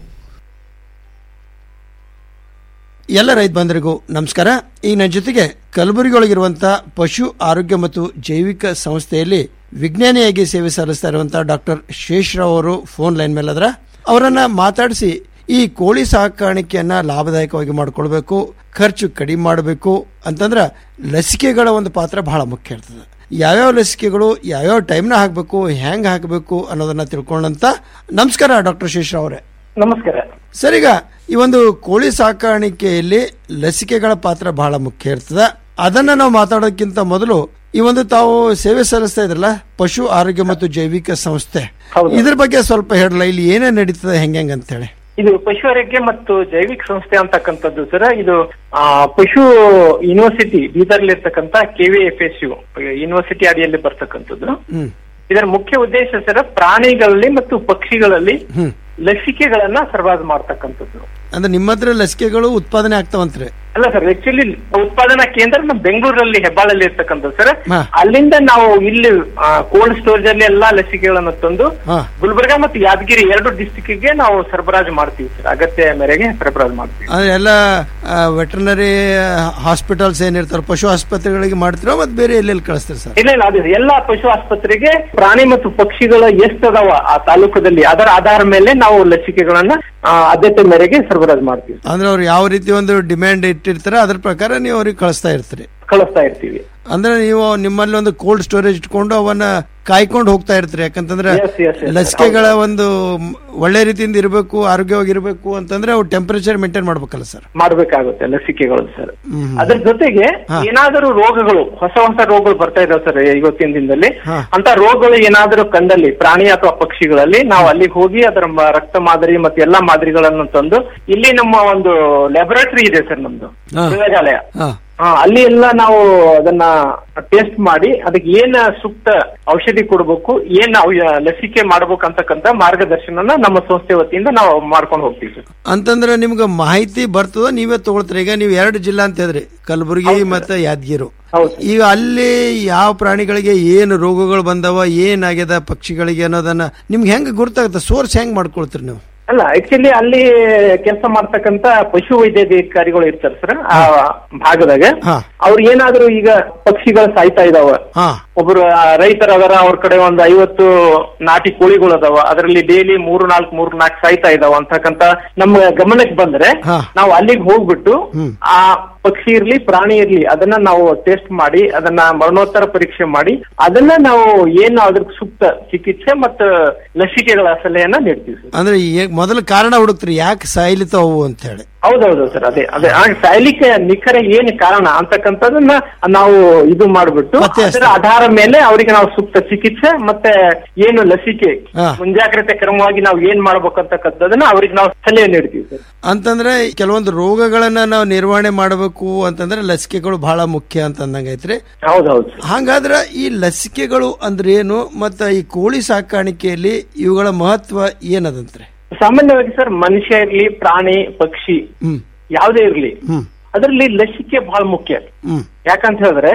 ಎಲ್ಲ ರೈತ ಬಂಧರಿಗೂ ನಮಸ್ಕಾರ ಈಗ ನನ್ನ ಜೊತೆಗೆ ಕಲಬುರಗಿ ಒಳಗಿರುವಂಥ ಪಶು ಆರೋಗ್ಯ ಮತ್ತು ಜೈವಿಕ ಸಂಸ್ಥೆಯಲ್ಲಿ ವಿಜ್ಞಾನಿಯಾಗಿ ಸೇವೆ ಸಲ್ಲಿಸ್ತಾ ಇರುವಂಥ ಡಾಕ್ಟರ್ ಶೇಷರಾವ್ ಅವರು ಫೋನ್ ಲೈನ್ ಮೇಲೆ ಅದರ ಅವರನ್ನ ಮಾತಾಡಿಸಿ ಈ ಕೋಳಿ ಸಾಕಾಣಿಕೆಯನ್ನ ಲಾಭದಾಯಕವಾಗಿ ಮಾಡ್ಕೊಳ್ಬೇಕು ಖರ್ಚು ಕಡಿಮೆ ಮಾಡಬೇಕು ಅಂತಂದ್ರೆ ಲಸಿಕೆಗಳ ಒಂದು ಪಾತ್ರ ಬಹಳ ಮುಖ್ಯ ಇರ್ತದೆ ಯಾವ್ಯಾವ ಲಸಿಕೆಗಳು ಯಾವ್ಯಾವ ಟೈಮ್ನ ಹಾಕಬೇಕು ಹೆಂಗ್ ಹಾಕಬೇಕು ಅನ್ನೋದನ್ನ ತಿಳ್ಕೊಂಡಂತ ನಮಸ್ಕಾರ ಡಾಕ್ಟರ್ ಶೇಷರಾವ್ ಅವರೇ ನಮಸ್ಕಾರ ಸರ್ ಈಗ ಈ ಒಂದು ಕೋಳಿ ಸಾಕಾಣಿಕೆಯಲ್ಲಿ ಲಸಿಕೆಗಳ ಪಾತ್ರ ಬಹಳ ಮುಖ್ಯ ಇರ್ತದೆ ಅದನ್ನ ನಾವು ಮಾತಾಡೋಕ್ಕಿಂತ ಮೊದಲು ಈ ಒಂದು ತಾವು ಸೇವೆ ಸಲ್ಲಿಸ್ತಾ ಇದ್ರಲ್ಲ ಪಶು ಆರೋಗ್ಯ ಮತ್ತು ಜೈವಿಕ ಸಂಸ್ಥೆ ಇದ್ರ ಬಗ್ಗೆ ಸ್ವಲ್ಪ ಹೇಳಲ್ಲ ಇಲ್ಲಿ ಏನೇನ್ ನಡೀತದೆ ಹೆಂಗ್ ಅಂತ ಹೇಳಿ ಇದು ಪಶು ಆರೋಗ್ಯ ಮತ್ತು ಜೈವಿಕ ಸಂಸ್ಥೆ ಅಂತಕ್ಕಂಥದ್ದು ಸರ್ ಇದು ಆ, ಪಶು ಯೂನಿವರ್ಸಿಟಿ ಬೀದರ್ಲಿ ಇರ್ತಕ್ಕಂಥ KV F S U university ಅಡಿಯಲ್ಲಿ ಬರ್ತಕ್ಕಂಥದ್ದು ಹ್ಮ್ ಇದರ ಮುಖ್ಯ ಉದ್ದೇಶ ಸರ್ ಪ್ರಾಣಿಗಳಲ್ಲಿ ಮತ್ತು ಪಕ್ಷಿಗಳಲ್ಲಿ ಹ್ಮ್ ಲಸಿಕೆಗಳನ್ನ ಸರಬರಾಜು ಮಾಡ್ತಕ್ಕಂಥದ್ದು ಅಂದ್ರೆ ನಿಮ್ಮ ಹತ್ರ ಲಸಿಕೆಗಳು ಉತ್ಪಾದನೆ ಆಗ್ತಾವಂತ್ರಿ ಅಲ್ಲ ಸರ್ ಆಕ್ಚುಲಿ ಉತ್ಪಾದನಾ ಕೇಂದ್ರ ನಮ್ಮ ಬೆಂಗಳೂರಲ್ಲಿ ಹೆಬ್ಬಾಳಲ್ಲಿ ಇರ್ತಕ್ಕಂಥದ್ದು ಸರ್ ಹಾ. ಅಲ್ಲಿಂದ ನಾವು ಇಲ್ಲಿ ಕೋಲ್ಡ್ ಸ್ಟೋರೇಜ್ ಅಲ್ಲಿ ಎಲ್ಲಾ ಲಸಿಕೆಗಳನ್ನು ತಂದು ಹಾ ಗುಲ್ಬರ್ಗ ಮತ್ತು ಯಾದಗಿರಿ ಎರಡು ಡಿಸ್ಟಿಕ್ಗೆ ನಾವು ಸರಬರಾಜು ಮಾಡ್ತೀವಿ ಸರ್ ಅಗತ್ಯ ಮೇರೆಗೆ ಸರಬರಾಜು ಮಾಡ್ತೀವಿ ಅಂದ್ರೆ ಎಲ್ಲ ವೆಟರ್ನರಿ ಹಾಸ್ಪಿಟಲ್ಸ್ ಏನಿರ್ತಾರೆ ಪಶು ಆಸ್ಪತ್ರೆಗಳಿಗೆ ಮಾಡ್ತೀರೋ ಮತ್ತೆ ಬೇರೆ ಎಲ್ಲೆಲ್ಲಿ ಕಳಿಸ್ತೀರಿ ಸರ್ ಇಲ್ಲ ಇಲ್ಲ ಅದು ಎಲ್ಲಾ ಪಶು ಆಸ್ಪತ್ರೆಗೆ ಪ್ರಾಣಿ ಮತ್ತು ಪಕ್ಷಿಗಳು ಎಷ್ಟು ಅದಾವ ಆ ತಾಲೂಕದಲ್ಲಿ ಅದರ ಆಧಾರ ಮೇಲೆ ನಾವು ಲಸಿಕೆಗಳನ್ನ ಆ, ಆದ್ಯತೆ ಮೇರೆಗೆ ಸರಬರಾಜು ಮಾಡ್ತೀವಿ ಅಂದ್ರೆ ಅವ್ರು ಯಾವ ರೀತಿ ಒಂದು ಡಿಮ್ಯಾಂಡ್ ಇಟ್ಟಿರ್ತಾರೆ ಅದ್ರ ಪ್ರಕಾರ ನೀವು ಅವ್ರಿಗೆ ಕಳಿಸ್ತಾ ಇರ್ತೀರಿ ಕಳಿಸ್ತಾ ಇರ್ತೀವಿ ಅಂದ್ರೆ ನೀವು ನಿಮ್ಮಲ್ಲಿ ಒಂದು ಕೋಲ್ಡ್ ಸ್ಟೋರೇಜ್ ಇಟ್ಕೊಂಡು ಅವನ್ನ ಕಾಯ್ಕೊಂಡು ಹೋಗ್ತಾ ಇರ್ತೀರಿ ಯಾಕಂತಂದ್ರೆ Yes, yes, yes, ಲಸಿಕೆಗಳ ಒಂದು ಮ್, ಒಳ್ಳೆ ರೀತಿಯಿಂದ ಇರಬೇಕು ಆರೋಗ್ಯವಾಗಿರ್ಬೇಕು ಅಂತಂದ್ರೆ ಅವು ಟೆಂಪರೇಚರ್ ಮೇಂಟೈನ್ ಮಾಡ್ಬೇಕಲ್ಲ ಸರ್ ಮಾಡ್ಬೇಕಾಗುತ್ತೆ ಲಸಿಕೆಗಳು ಸರ್ ಹ್ಮ್. ಅದ್ರ ಜೊತೆಗೆ ಹಾ. ಏನಾದರೂ ರೋಗಗಳು ಹೊಸ ಹೊಸ ರೋಗಗಳು ಬರ್ತಾ ಇದಾವೆ ಸರ್ ಇವತ್ತಿನ ದಿನದಲ್ಲಿ ಹಾ. ಅಂತ ರೋಗಗಳು ಏನಾದರೂ ಕಂಡಲ್ಲಿ ಪ್ರಾಣಿ ಅಥವಾ ಪಕ್ಷಿಗಳಲ್ಲಿ ನಾವು ಅಲ್ಲಿಗೆ ಹೋಗಿ ಅದರ ಮ- ರಕ್ತ ಮಾದರಿ ಮತ್ತೆ ಎಲ್ಲಾ ಮಾದರಿಗಳನ್ನು ತಂದು ಇಲ್ಲಿ ನಮ್ಮ ಒಂದು ಲ್ಯಾಬೊರೇಟರಿ ಇದೆ ಸರ್ ನಮ್ದು ಹಾ. ಪ್ರಯೋಗಾಲಯ ಹಾ ಹಾ, ಅಲ್ಲಿ ಎಲ್ಲ ನಾವು ಅದನ್ನ ಟೆಸ್ಟ್ ಮಾಡಿ ಅದಕ್ಕೆ ಏನ್ ಸೂಕ್ತ ಔಷಧಿ ಕೊಡ್ಬೇಕು ಏನ್ ಔ- ಲಸಿಕೆ ಮಾಡ್ಬೇಕು ಅಂತಕ್ಕಂತ ಮಾರ್ಗದರ್ಶನನ ನಮ್ಮ ಸಂಸ್ಥೆ ವತಿಯಿಂದ ನಾವು ಮಾಡ್ಕೊಂಡು ಹೋಗ್ತೀವಿ ಸರ್ ಅಂತಂದ್ರೆ ನಿಮ್ಗೆ ಮಾಹಿತಿ ಬರ್ತದ ನೀವೇ ತಗೊಳ್ತೀರಿ ಈಗ ನೀವು ಎರಡು ಜಿಲ್ಲಾ ಅಂತ ಹೇಳಿದ್ರಿ ಕಲಬುರಗಿ ಮತ್ತೆ ಯಾದಗಿರು ಈಗ ಅಲ್ಲಿ ಯಾವ ಪ್ರಾಣಿಗಳಿಗೆ ಏನು ರೋಗಗಳು ಬಂದವ ಏನಾಗ್ಯದ ಪಕ್ಷಿಗಳಿಗೆ ಅನ್ನೋದನ್ನ ನಿಮ್ಗೆ ಹೆಂಗ್ ಗುರ್ತಾಗತ್ತೆ ಸೋರ್ಸ್ ಹೆಂಗ್ ಮಾಡ್ಕೊಳ್ತೀರಿ ನೀವು ಅಲ್ಲ ಆಕ್ಚುಲಿ ಅಲ್ಲಿ ಕೆಲಸ ಮಾಡ್ತಕ್ಕಂತ ಪಶು ವೈದ್ಯಾಧಿಕಾರಿಗಳು ಇರ್ತಾರೆ ಸರ್ ಆ ಭಾಗದಾಗ ಅವ್ರು ಏನಾದ್ರು ಈಗ ಪಕ್ಷಿಗಳು ಸಾಯ್ತಾ ಇದಾವ ಹಾ ಒಬ್ರು ರೈತರ ಅದರ ಅವ್ರ ಕಡೆ ಒಂದು ಐವತ್ತು ನಾಟಿ ಕೋಳಿಗಳು ಅದಾವ ಅದರಲ್ಲಿ ಡೈಲಿ ಮೂರು ನಾಲ್ಕು ಮೂರು ನಾಲ್ಕು ಸಾಯ್ತಾ ಇದಾವ ಅಂತಕ್ಕಂತ ನಮ್ಮ ಗಮನಕ್ಕೆ ಬಂದ್ರೆ ನಾವು ಅಲ್ಲಿಗೆ ಹೋಗ್ಬಿಟ್ಟು ಆ ಪಕ್ಷಿ ಇರ್ಲಿ ಪ್ರಾಣಿ ಇರ್ಲಿ ಅದನ್ನ ನಾವು ಟೆಸ್ಟ್ ಮಾಡಿ ಅದನ್ನ ಮರಣೋತ್ತರ ಪರೀಕ್ಷೆ ಮಾಡಿ ಅದನ್ನ ನಾವು ಏನು ಅದ್ರ ಸೂಕ್ತ ಚಿಕಿತ್ಸೆ ಮತ್ತು ಲಸಿಕೆಗಳ ಸಲಹೆಯನ್ನ ನೀಡ್ತೀವಿ ಸರ್ ಅಂದ್ರೆ ಈಗ ಮೊದಲು ಕಾರಣ ಹುಡುಕ್ತ್ರಿ ಯಾಕೆ ಸಾಯ್ಲಿತಾವು ಅಂತ ಹೇಳಿ ಹೌದೌದು ಸರ್ ಅದೇ ಅದೇ ಆ ಸಾಯ್ಲಿಕ್ಕೆ ನಿಖರ ಏನ್ ಕಾರಣ ಅಂತಕ್ಕಂಥದನ್ನ ನಾವು ಇದು ಮಾಡ್ಬಿಟ್ಟು ಅದರ ಆಧಾರ ಮೇಲೆ ಅವರಿಗೆ ನಾವು ಸೂಕ್ತ ಚಿಕಿತ್ಸೆ ಮತ್ತೆ ಏನು ಲಸಿಕೆ ಮುಂಜಾಗ್ರತೆ ಕ್ರಮವಾಗಿ ನಾವು ಏನ್ ಮಾಡ್ಬೇಕಂತಕ್ಕಂಥದನ್ನ ಅವ್ರಿಗೆ ನಾವು ಸಲಹೆ ನೀಡ್ತೀವಿ ಸರ್ ಅಂತಂದ್ರೆ ಕೆಲವೊಂದು ರೋಗಗಳನ್ನ ನಾವು ನಿರ್ವಹಣೆ ಮಾಡಬೇಕು ಅಂತಂದ್ರೆ ಲಸಿಕೆಗಳು ಬಹಳ ಮುಖ್ಯ ಅಂತ ಅಂದಂಗೈತ್ರಿ ಹೌದೌದು ಹಂಗಾದ್ರ ಈ ಲಸಿಕೆಗಳು ಅಂದ್ರೆ ಏನು ಮತ್ತ ಈ ಕೋಳಿ ಸಾಕಾಣಿಕೆಯಲ್ಲಿ ಇವುಗಳ ಮಹತ್ವ ಏನದಂತ್ರಿ ಸಾಮಾನ್ಯವಾಗಿ ಸರ್ ಮನುಷ್ಯ ಇರ್ಲಿ ಪ್ರಾಣಿ ಪಕ್ಷಿ ಯಾವುದೇ ಇರ್ಲಿ ಅದರಲ್ಲಿ ಲಸಿಕೆ ಬಹಳ ಮುಖ್ಯ ಯಾಕಂತ ಹೇಳಿದ್ರೆ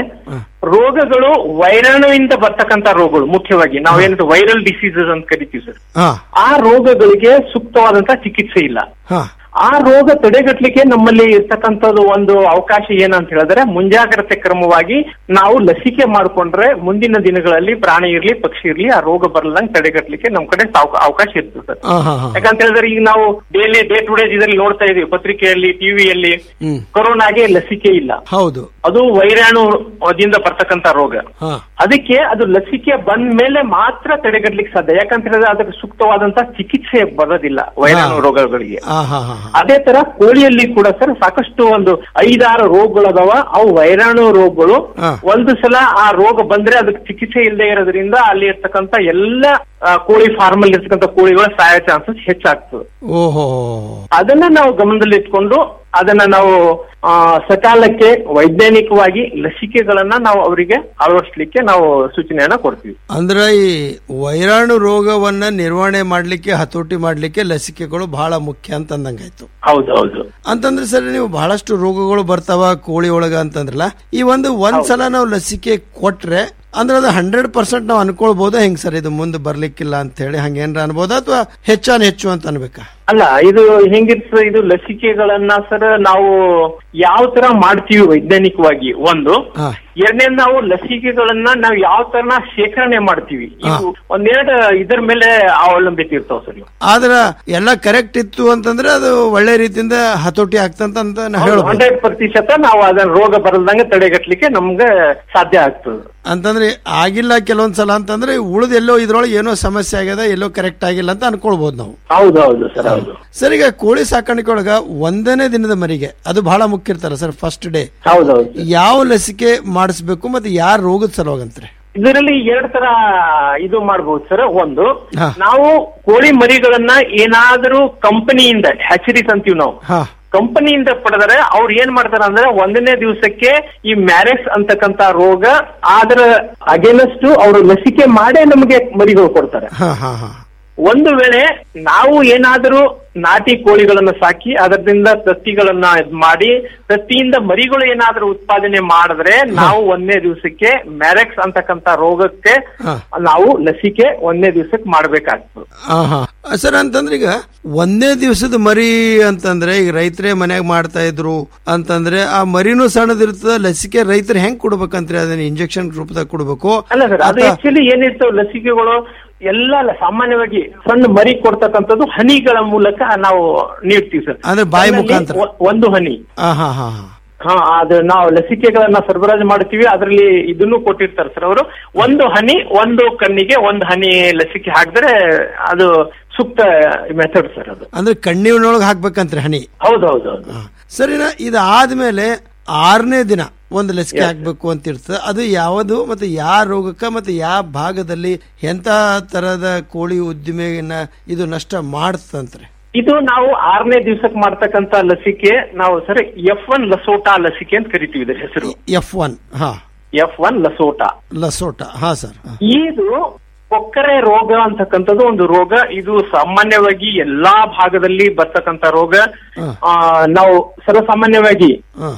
ರೋಗಗಳು ವೈರಾಣುವಿಂದ ಬರ್ತಕ್ಕಂತ ರೋಗಗಳು ಮುಖ್ಯವಾಗಿ ನಾವೇನಂತ ವೈರಲ್ ಡಿಸೀಸಸ್ ಅಂತ ಕರಿತೀವಿ ಸರ್ ಹಾ ಆ ರೋಗಗಳಿಗೆ ಸೂಕ್ತವಾದಂತ ಚಿಕಿತ್ಸೆ ಇಲ್ಲ ಹಾ ಆ ರೋಗ ತಡೆಗಟ್ಟಲಿಕ್ಕೆ ನಮ್ಮಲ್ಲಿ ಇರ್ತಕ್ಕಂಥದ್ದು ಒಂದು ಅವಕಾಶ ಏನಂತ ಹೇಳಿದ್ರೆ ಮುಂಜಾಗ್ರತೆ ಕ್ರಮವಾಗಿ ನಾವು ಲಸಿಕೆ ಮಾಡ್ಕೊಂಡ್ರೆ ಮುಂದಿನ ದಿನಗಳಲ್ಲಿ ಪ್ರಾಣಿ ಇರ್ಲಿ ಪಕ್ಷಿ ಇರ್ಲಿ ಆ ರೋಗ ಬರದಂಗೆ ತಡೆಗಟ್ಟಲಿಕ್ಕೆ ನಮ್ ಕಡೆ ಸಾವ್ಕ- ಅವಕಾಶ ಇರ್ತದೆ ಸರ್ ಹಾ ಹಾ ಹಾ ಯಾಕಂತ ಹೇಳಿದ್ರೆ ಈಗ ನಾವು ಡೈಲಿ ಡೇ ಟು ಡೇ ಇದರಲ್ಲಿ ನೋಡ್ತಾ ಇದೀವಿ ಪತ್ರಿಕೆಯಲ್ಲಿ ಟಿವಿಯಲ್ಲಿ ಹ್ಮ್ ಕೊರೋನಾಗೆ ಲಸಿಕೆ ಇಲ್ಲ ಹೌದು ಅದು ವೈರಾಣುದಿಂದ ಬರ್ತಕ್ಕಂತ ರೋಗ ಹಾ ಅದಕ್ಕೆ ಅದು ಲಸಿಕೆ ಬಂದ ಮೇಲೆ ಮಾತ್ರ ತಡೆಗಟ್ಟಲಿಕ್ಕೆ ಸಾಧ್ಯ ಯಾಕಂತ ಹೇಳಿದ್ರೆ ಅದಕ್ಕೆ ಸೂಕ್ತವಾದಂತ ಚಿಕಿತ್ಸೆ ಬರೋದಿಲ್ಲ ವೈರಾಣು ಹಾ. ರೋಗಗಳಿಗೆ ಹಾ ಹಾ ಹಾ ಅದೇ ತರ ಕೋಳಿಯಲ್ಲಿ ಕೂಡ ಸರ್ ಸಾಕಷ್ಟು ಒಂದು ಐದಾರು ರೋಗಗಳದಾವ ಅವು ವೈರಾಣು ರೋಗಗಳು ಹಾ. ಒಂದು ಸಲ ಆ ರೋಗ ಬಂದ್ರೆ ಅದಕ್ಕೆ ಚಿಕಿತ್ಸೆ ಇಲ್ಲದೆ ಇರೋದ್ರಿಂದ ಅಲ್ಲಿ ಇರ್ತಕ್ಕಂತ ಎಲ್ಲ ಆ, ಕೋಳಿ ಫಾರ್ಮ್ ಅಲ್ಲಿ ಇರ್ತಕ್ಕಂಥ ಕೋಳಿಗಳ ಸಾಯೋ ಚಾನ್ಸಸ್ ಹೆಚ್ಚಾಗ್ತದೆ ಓಹೋ ಅದನ್ನ ನಾವು ಗಮನದಲ್ಲಿ ಇಟ್ಕೊಂಡು ಅದನ್ನ ನಾವು ಆ, ಸಕಾಲಕ್ಕೆ ವೈಜ್ಞಾನಿಕವಾಗಿ ಲಸಿಕೆಗಳನ್ನ ನಾವು ಅವರಿಗೆ ಅಳವಡಿಸ್ಲಿಕ್ಕೆ ನಾವು ಸೂಚನೆಯನ್ನ ಕೊಡ್ತೀವಿ ಅಂದ್ರೆ ಈ ವೈರಾಣು ರೋಗವನ್ನ ನಿರ್ವಹಣೆ ಮಾಡ್ಲಿಕ್ಕೆ ಹತೋಟಿ ಮಾಡ್ಲಿಕ್ಕೆ ಲಸಿಕೆಗಳು ಬಹಳ ಮುಖ್ಯ ಅಂತ ಅಂದಂಗಾಯ್ತು ಹೌದೌದು ಅಂತಂದ್ರೆ ಸರ್ ನೀವು ಬಹಳಷ್ಟು ರೋಗಗಳು ಬರ್ತಾವ ಕೋಳಿ ಒಳಗ ಅಂತಂದ್ರಲ್ಲ ಈ ಒಂದು ಒಂದ್ ಸಲ ನಾವು ಲಸಿಕೆ ಕೊಟ್ರೆ ಅಂದ್ರೆ ಅದು ಹಂಡ್ರೆಡ್ ಪರ್ಸೆಂಟ್ ನಾವು ಅನ್ಕೊಳ್ಬಹುದಾ ಹೆಂಗ್ ಸರ್ ಇದು ಮುಂದೆ ಬರ್ಲಿಕ್ಕಿಲ್ಲ ಅಂತ ಹೇಳಿ ಹಂಗೇನ್ರ ಅನ್ಬೋದಾ ಅಥವಾ ಹೆಚ್ಚಾನ್ ಹೆಚ್ಚು ಅಂತ ಅನ್ಬೇಕಾ ಅಲ್ಲ ಇದು ಹೆಂಗಿರ್ತದೆ ಇದು ಲಸಿಕೆಗಳನ್ನ ಸರ್ ನಾವು ಯಾವ ತರ ಮಾಡ್ತೀವಿ ವೈಜ್ಞಾನಿಕವಾಗಿ ಒಂದು ಹಾ. ಎರಡನೇ ನಾವು ಲಸಿಕೆಗಳನ್ನ ನಾವು ಯಾವ ತರ ಶೇಖರಣೆ ಮಾಡ್ತೀವಿ ಇವು ಒಂದೆರಡು ಇದ್ರ ಮೇಲೆ ಅವಲಂಬಿತ ಇರ್ತಾವ ಸರ್ ಇವು ಆದ್ರ ಎಲ್ಲ ಕರೆಕ್ಟ್ ಇತ್ತು ಅಂತಂದ್ರೆ ಅದು ಒಳ್ಳೆ ರೀತಿಯಿಂದ ಹತೋಟಿ ಆಗ್ತಂತ ಅಂತ ನಾ ಹೇಳ್ಬೋದು ಹಂಡ್ರೆಡ್ ಪ್ರತಿಶತ ನಾವು ಅದನ್ನ ರೋಗ ಬರಲ್ದಂಗೆ ತಡೆಗಟ್ಟಲಿಕ್ಕೆ ನಮ್ಗೆ ಸಾಧ್ಯ ಆಗ್ತದೆ ಅಂತಂದ್ರೆ ಆಗಿಲ್ಲ ಕೆಲವೊಂದ್ ಸಲ ಅಂತಂದ್ರೆ ಉಳಿದ ಎಲ್ಲೋ ಇದ್ರೊಳಗೆ ಏನೋ ಸಮಸ್ಯೆ ಆಗ್ಯದ ಎಲ್ಲೋ ಕರೆಕ್ಟ್ ಆಗಿಲ್ಲ ಅಂತ ಅನ್ಕೊಳ್ಬಹುದು ನಾವು ಹೌದೌದು ಸರ್ ಹೌದು ಸರ್ ಈಗ ಕೋಳಿ ಸಾಕಾಣಿಕೆ ಒಳಗ ಒಂದನೇ ದಿನದ ಮರಿಗೆ ಅದು ಬಹಳ ಮುಖ್ಯ ಇರ್ತಾರ ಸರ್ ಫಸ್ಟ್ ಡೇ ಹೌದೌದು ಯಾವ ಲಸಿಕೆ ಮಾಡಿಸ್ಬೇಕು ಮತ್ತೆ ಯಾರ ರೋಗದ ಸಲುವಾಗಂತ್ರಿ ಇದರಲ್ಲಿ ಎರಡ್ ತರ ಇದು ಮಾಡಬಹುದು ಸರ್ ಒಂದು ಹಾ. ನಾವು ಕೋಳಿ ಮರಿಗಳನ್ನ ಏನಾದ್ರೂ ಕಂಪನಿಯಿಂದ ಹ್ಯಾಚರೀಸ್ ಅಂತೀವಿ ನಾವು ಹಾ ಕಂಪನಿಯಿಂದ ಪಡೆದರೆ ಅವ್ರು ಏನ್ ಮಾಡ್ತಾರೆ ಅಂದ್ರೆ ಒಂದನೇ ದಿವಸಕ್ಕೆ ಈ ಮ್ಯಾರೆಕ್ಸ್ ಅಂತಕ್ಕಂತ ರೋಗ ಅದರ ಅಗೇನಸ್ಟ್ ಅವರು ಲಸಿಕೆ ಮಾಡೇ ನಮಗೆ ಮರಿಗಳು ಕೊಡ್ತಾರೆ ಹಾ ಹಾ ಹಾ ಒಂದು ವೇಳೆ ನಾವು ಏನಾದರೂ ನಾಟಿ ಕೋಳಿಗಳನ್ನ ಸಾಕಿ ಅದರಿಂದ ತತ್ತಿಗಳನ್ನ ಇದ್ ಮಾಡಿ ತತ್ತಿಯಿಂದ ಮರಿಗಳು ಏನಾದ್ರೂ ಉತ್ಪಾದನೆ ಮಾಡಿದ್ರೆ ನಾವು ಒಂದನೇ ದಿವಸಕ್ಕೆ ಮ್ಯಾರೆಕ್ಸ್ ಅಂತಕ್ಕಂತ ರೋಗಕ್ಕೆ ಹಾ. ನಾವು ಲಸಿಕೆ ಒಂದನೇ ದಿವಸಕ್ಕೆ ಮಾಡ್ಬೇಕಾಗ್ತದೆ ಆ, ಹಾ ಸರ್ ಅಂತಂದ್ರೆ ಈಗ ಒಂದೇ ದಿವಸದ ಮರಿ ಅಂತಂದ್ರೆ ಈಗ ರೈತರೇ ಮನ್ಯಾಗ ಮಾಡ್ತಾ ಇದ್ರು ಅಂತಂದ್ರೆ ಆ ಮರಿನೂ ಸಣ್ಣದಿರ್ತದ ಲಸಿಕೆ ರೈತರು ಹೆಂಗ್ ಕೊಡ್ಬೇಕಂತ್ರಿ ಅದನ್ನ ಇಂಜೆಕ್ಷನ್ ರೂಪದಾಗ ಕೊಡ್ಬೇಕು ಅಲ್ಲ ಸರ್ ಅದು ಅಥವಾ- ಆಕ್ಚುಲಿ ಏನಿರ್ತವೆ ಲಸಿಕೆಗಳು ಎಲ್ಲ ಲ- ಸಾಮಾನ್ಯವಾಗಿ ಸಣ್ಣ ಮರಿ ಕೊಡ್ತಕ್ಕಂಥದ್ದು ಹನಿಗಳ ಮೂಲಕ ನಾವು ನೀಡ್ತೀವಿ ಸರ್ ಅಂದ್ರೆ ಬಾಯಿ ಅದರಲ್ಲಿ ಮುಖಾಂತರ? ಒ- ಒಂದು ಹನಿ ಆ, ಹಾ ಹಾ ಹಾ ಹಾ ಅದು ನಾವು ಲಸಿಕೆಗಳನ್ನ ಸರಬರಾಜು ಮಾಡ್ತೀವಿ ಅದರಲ್ಲಿ ಇದನ್ನು ಕೊಟ್ಟಿರ್ತಾರೆ ಸರ್ ಅವರು ಒಂದು ಹನಿ ಒಂದು ಕಣ್ಣಿಗೆ ಒಂದು ಹನಿ ಲಸಿಕೆ ಹಾಕಿದ್ರೆ ಅದು ಸೂಕ್ತ ಮೆಥಡ್ ಸರ್ ಅದು ಅಂದ್ರೆ ಕಣ್ಣಿನೊಳಗೆ ಹಾಕ್ಬೇಕಂತ್ರಿ ಹನಿ ಹೌದೌದೌದು ಸರಿನಾ ಇದು ಆದ್ಮೇಲೆ ಆರನೇ ದಿನ ಒಂದು ಲಸಿಕೆ ಹಾಕ್ಬೇಕು ಅಂತ ಇರ್ತದೆ ಅದು ಯಾವುದು ಮತ್ತೆ ಯಾವ ರೋಗಕ್ಕ ಮತ್ತೆ ಯಾವ ಭಾಗದಲ್ಲಿ ಎಂತ ತರದ ಕೋಳಿ ಉದ್ದಿಮೆಯನ್ನ ಇದು ನಷ್ಟ ಮಾಡ್ತಂತ್ರಿ ಇದು ನಾವು ಆರನೇ ದಿವಸಕ್ಕೆ ಮಾಡ್ತಕ್ಕಂತ ಲಸಿಕೆ ನಾವು ಸರ್ ಎಫ್ ಒನ್ ಲಸೋಟಾ ಲಸಿಕೆ ಅಂತ ಕರಿತೀವಿ ಇದ್ರ ಹೆಸರು ಎಫ್ ಒನ್ ಹಾ ಎಫ್ ಒನ್ ಲಸೋಟಾ ಲಸೋಟ ಹಾ ಸರ್ ಇದು ಕೊಕ್ಕರೆ ರೋಗ ಅಂತಕ್ಕಂಥದ್ದು ಒಂದು ರೋಗ ಇದು ಸಾಮಾನ್ಯವಾಗಿ ಎಲ್ಲಾ ಭಾಗದಲ್ಲಿ ಬರ್ತಕ್ಕಂತ ರೋಗ ಆ, ನಾವು ಸರ್ವಸಾಮಾನ್ಯವಾಗಿ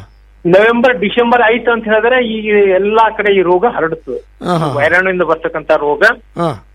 ನವೆಂಬರ್ ಡಿಸೆಂಬರ್ ಆಯ್ತು ಅಂತ ಹೇಳಿದ್ರೆ ಈ ಎಲ್ಲಾ ಕಡೆ ಈ ರೋಗ ಹರಡುತ್ತದೆ ಹಾ, ಹಾ. ವೈರಾಣುವಿಂದ ಬರ್ತಕ್ಕಂತ ರೋಗ ಹಾ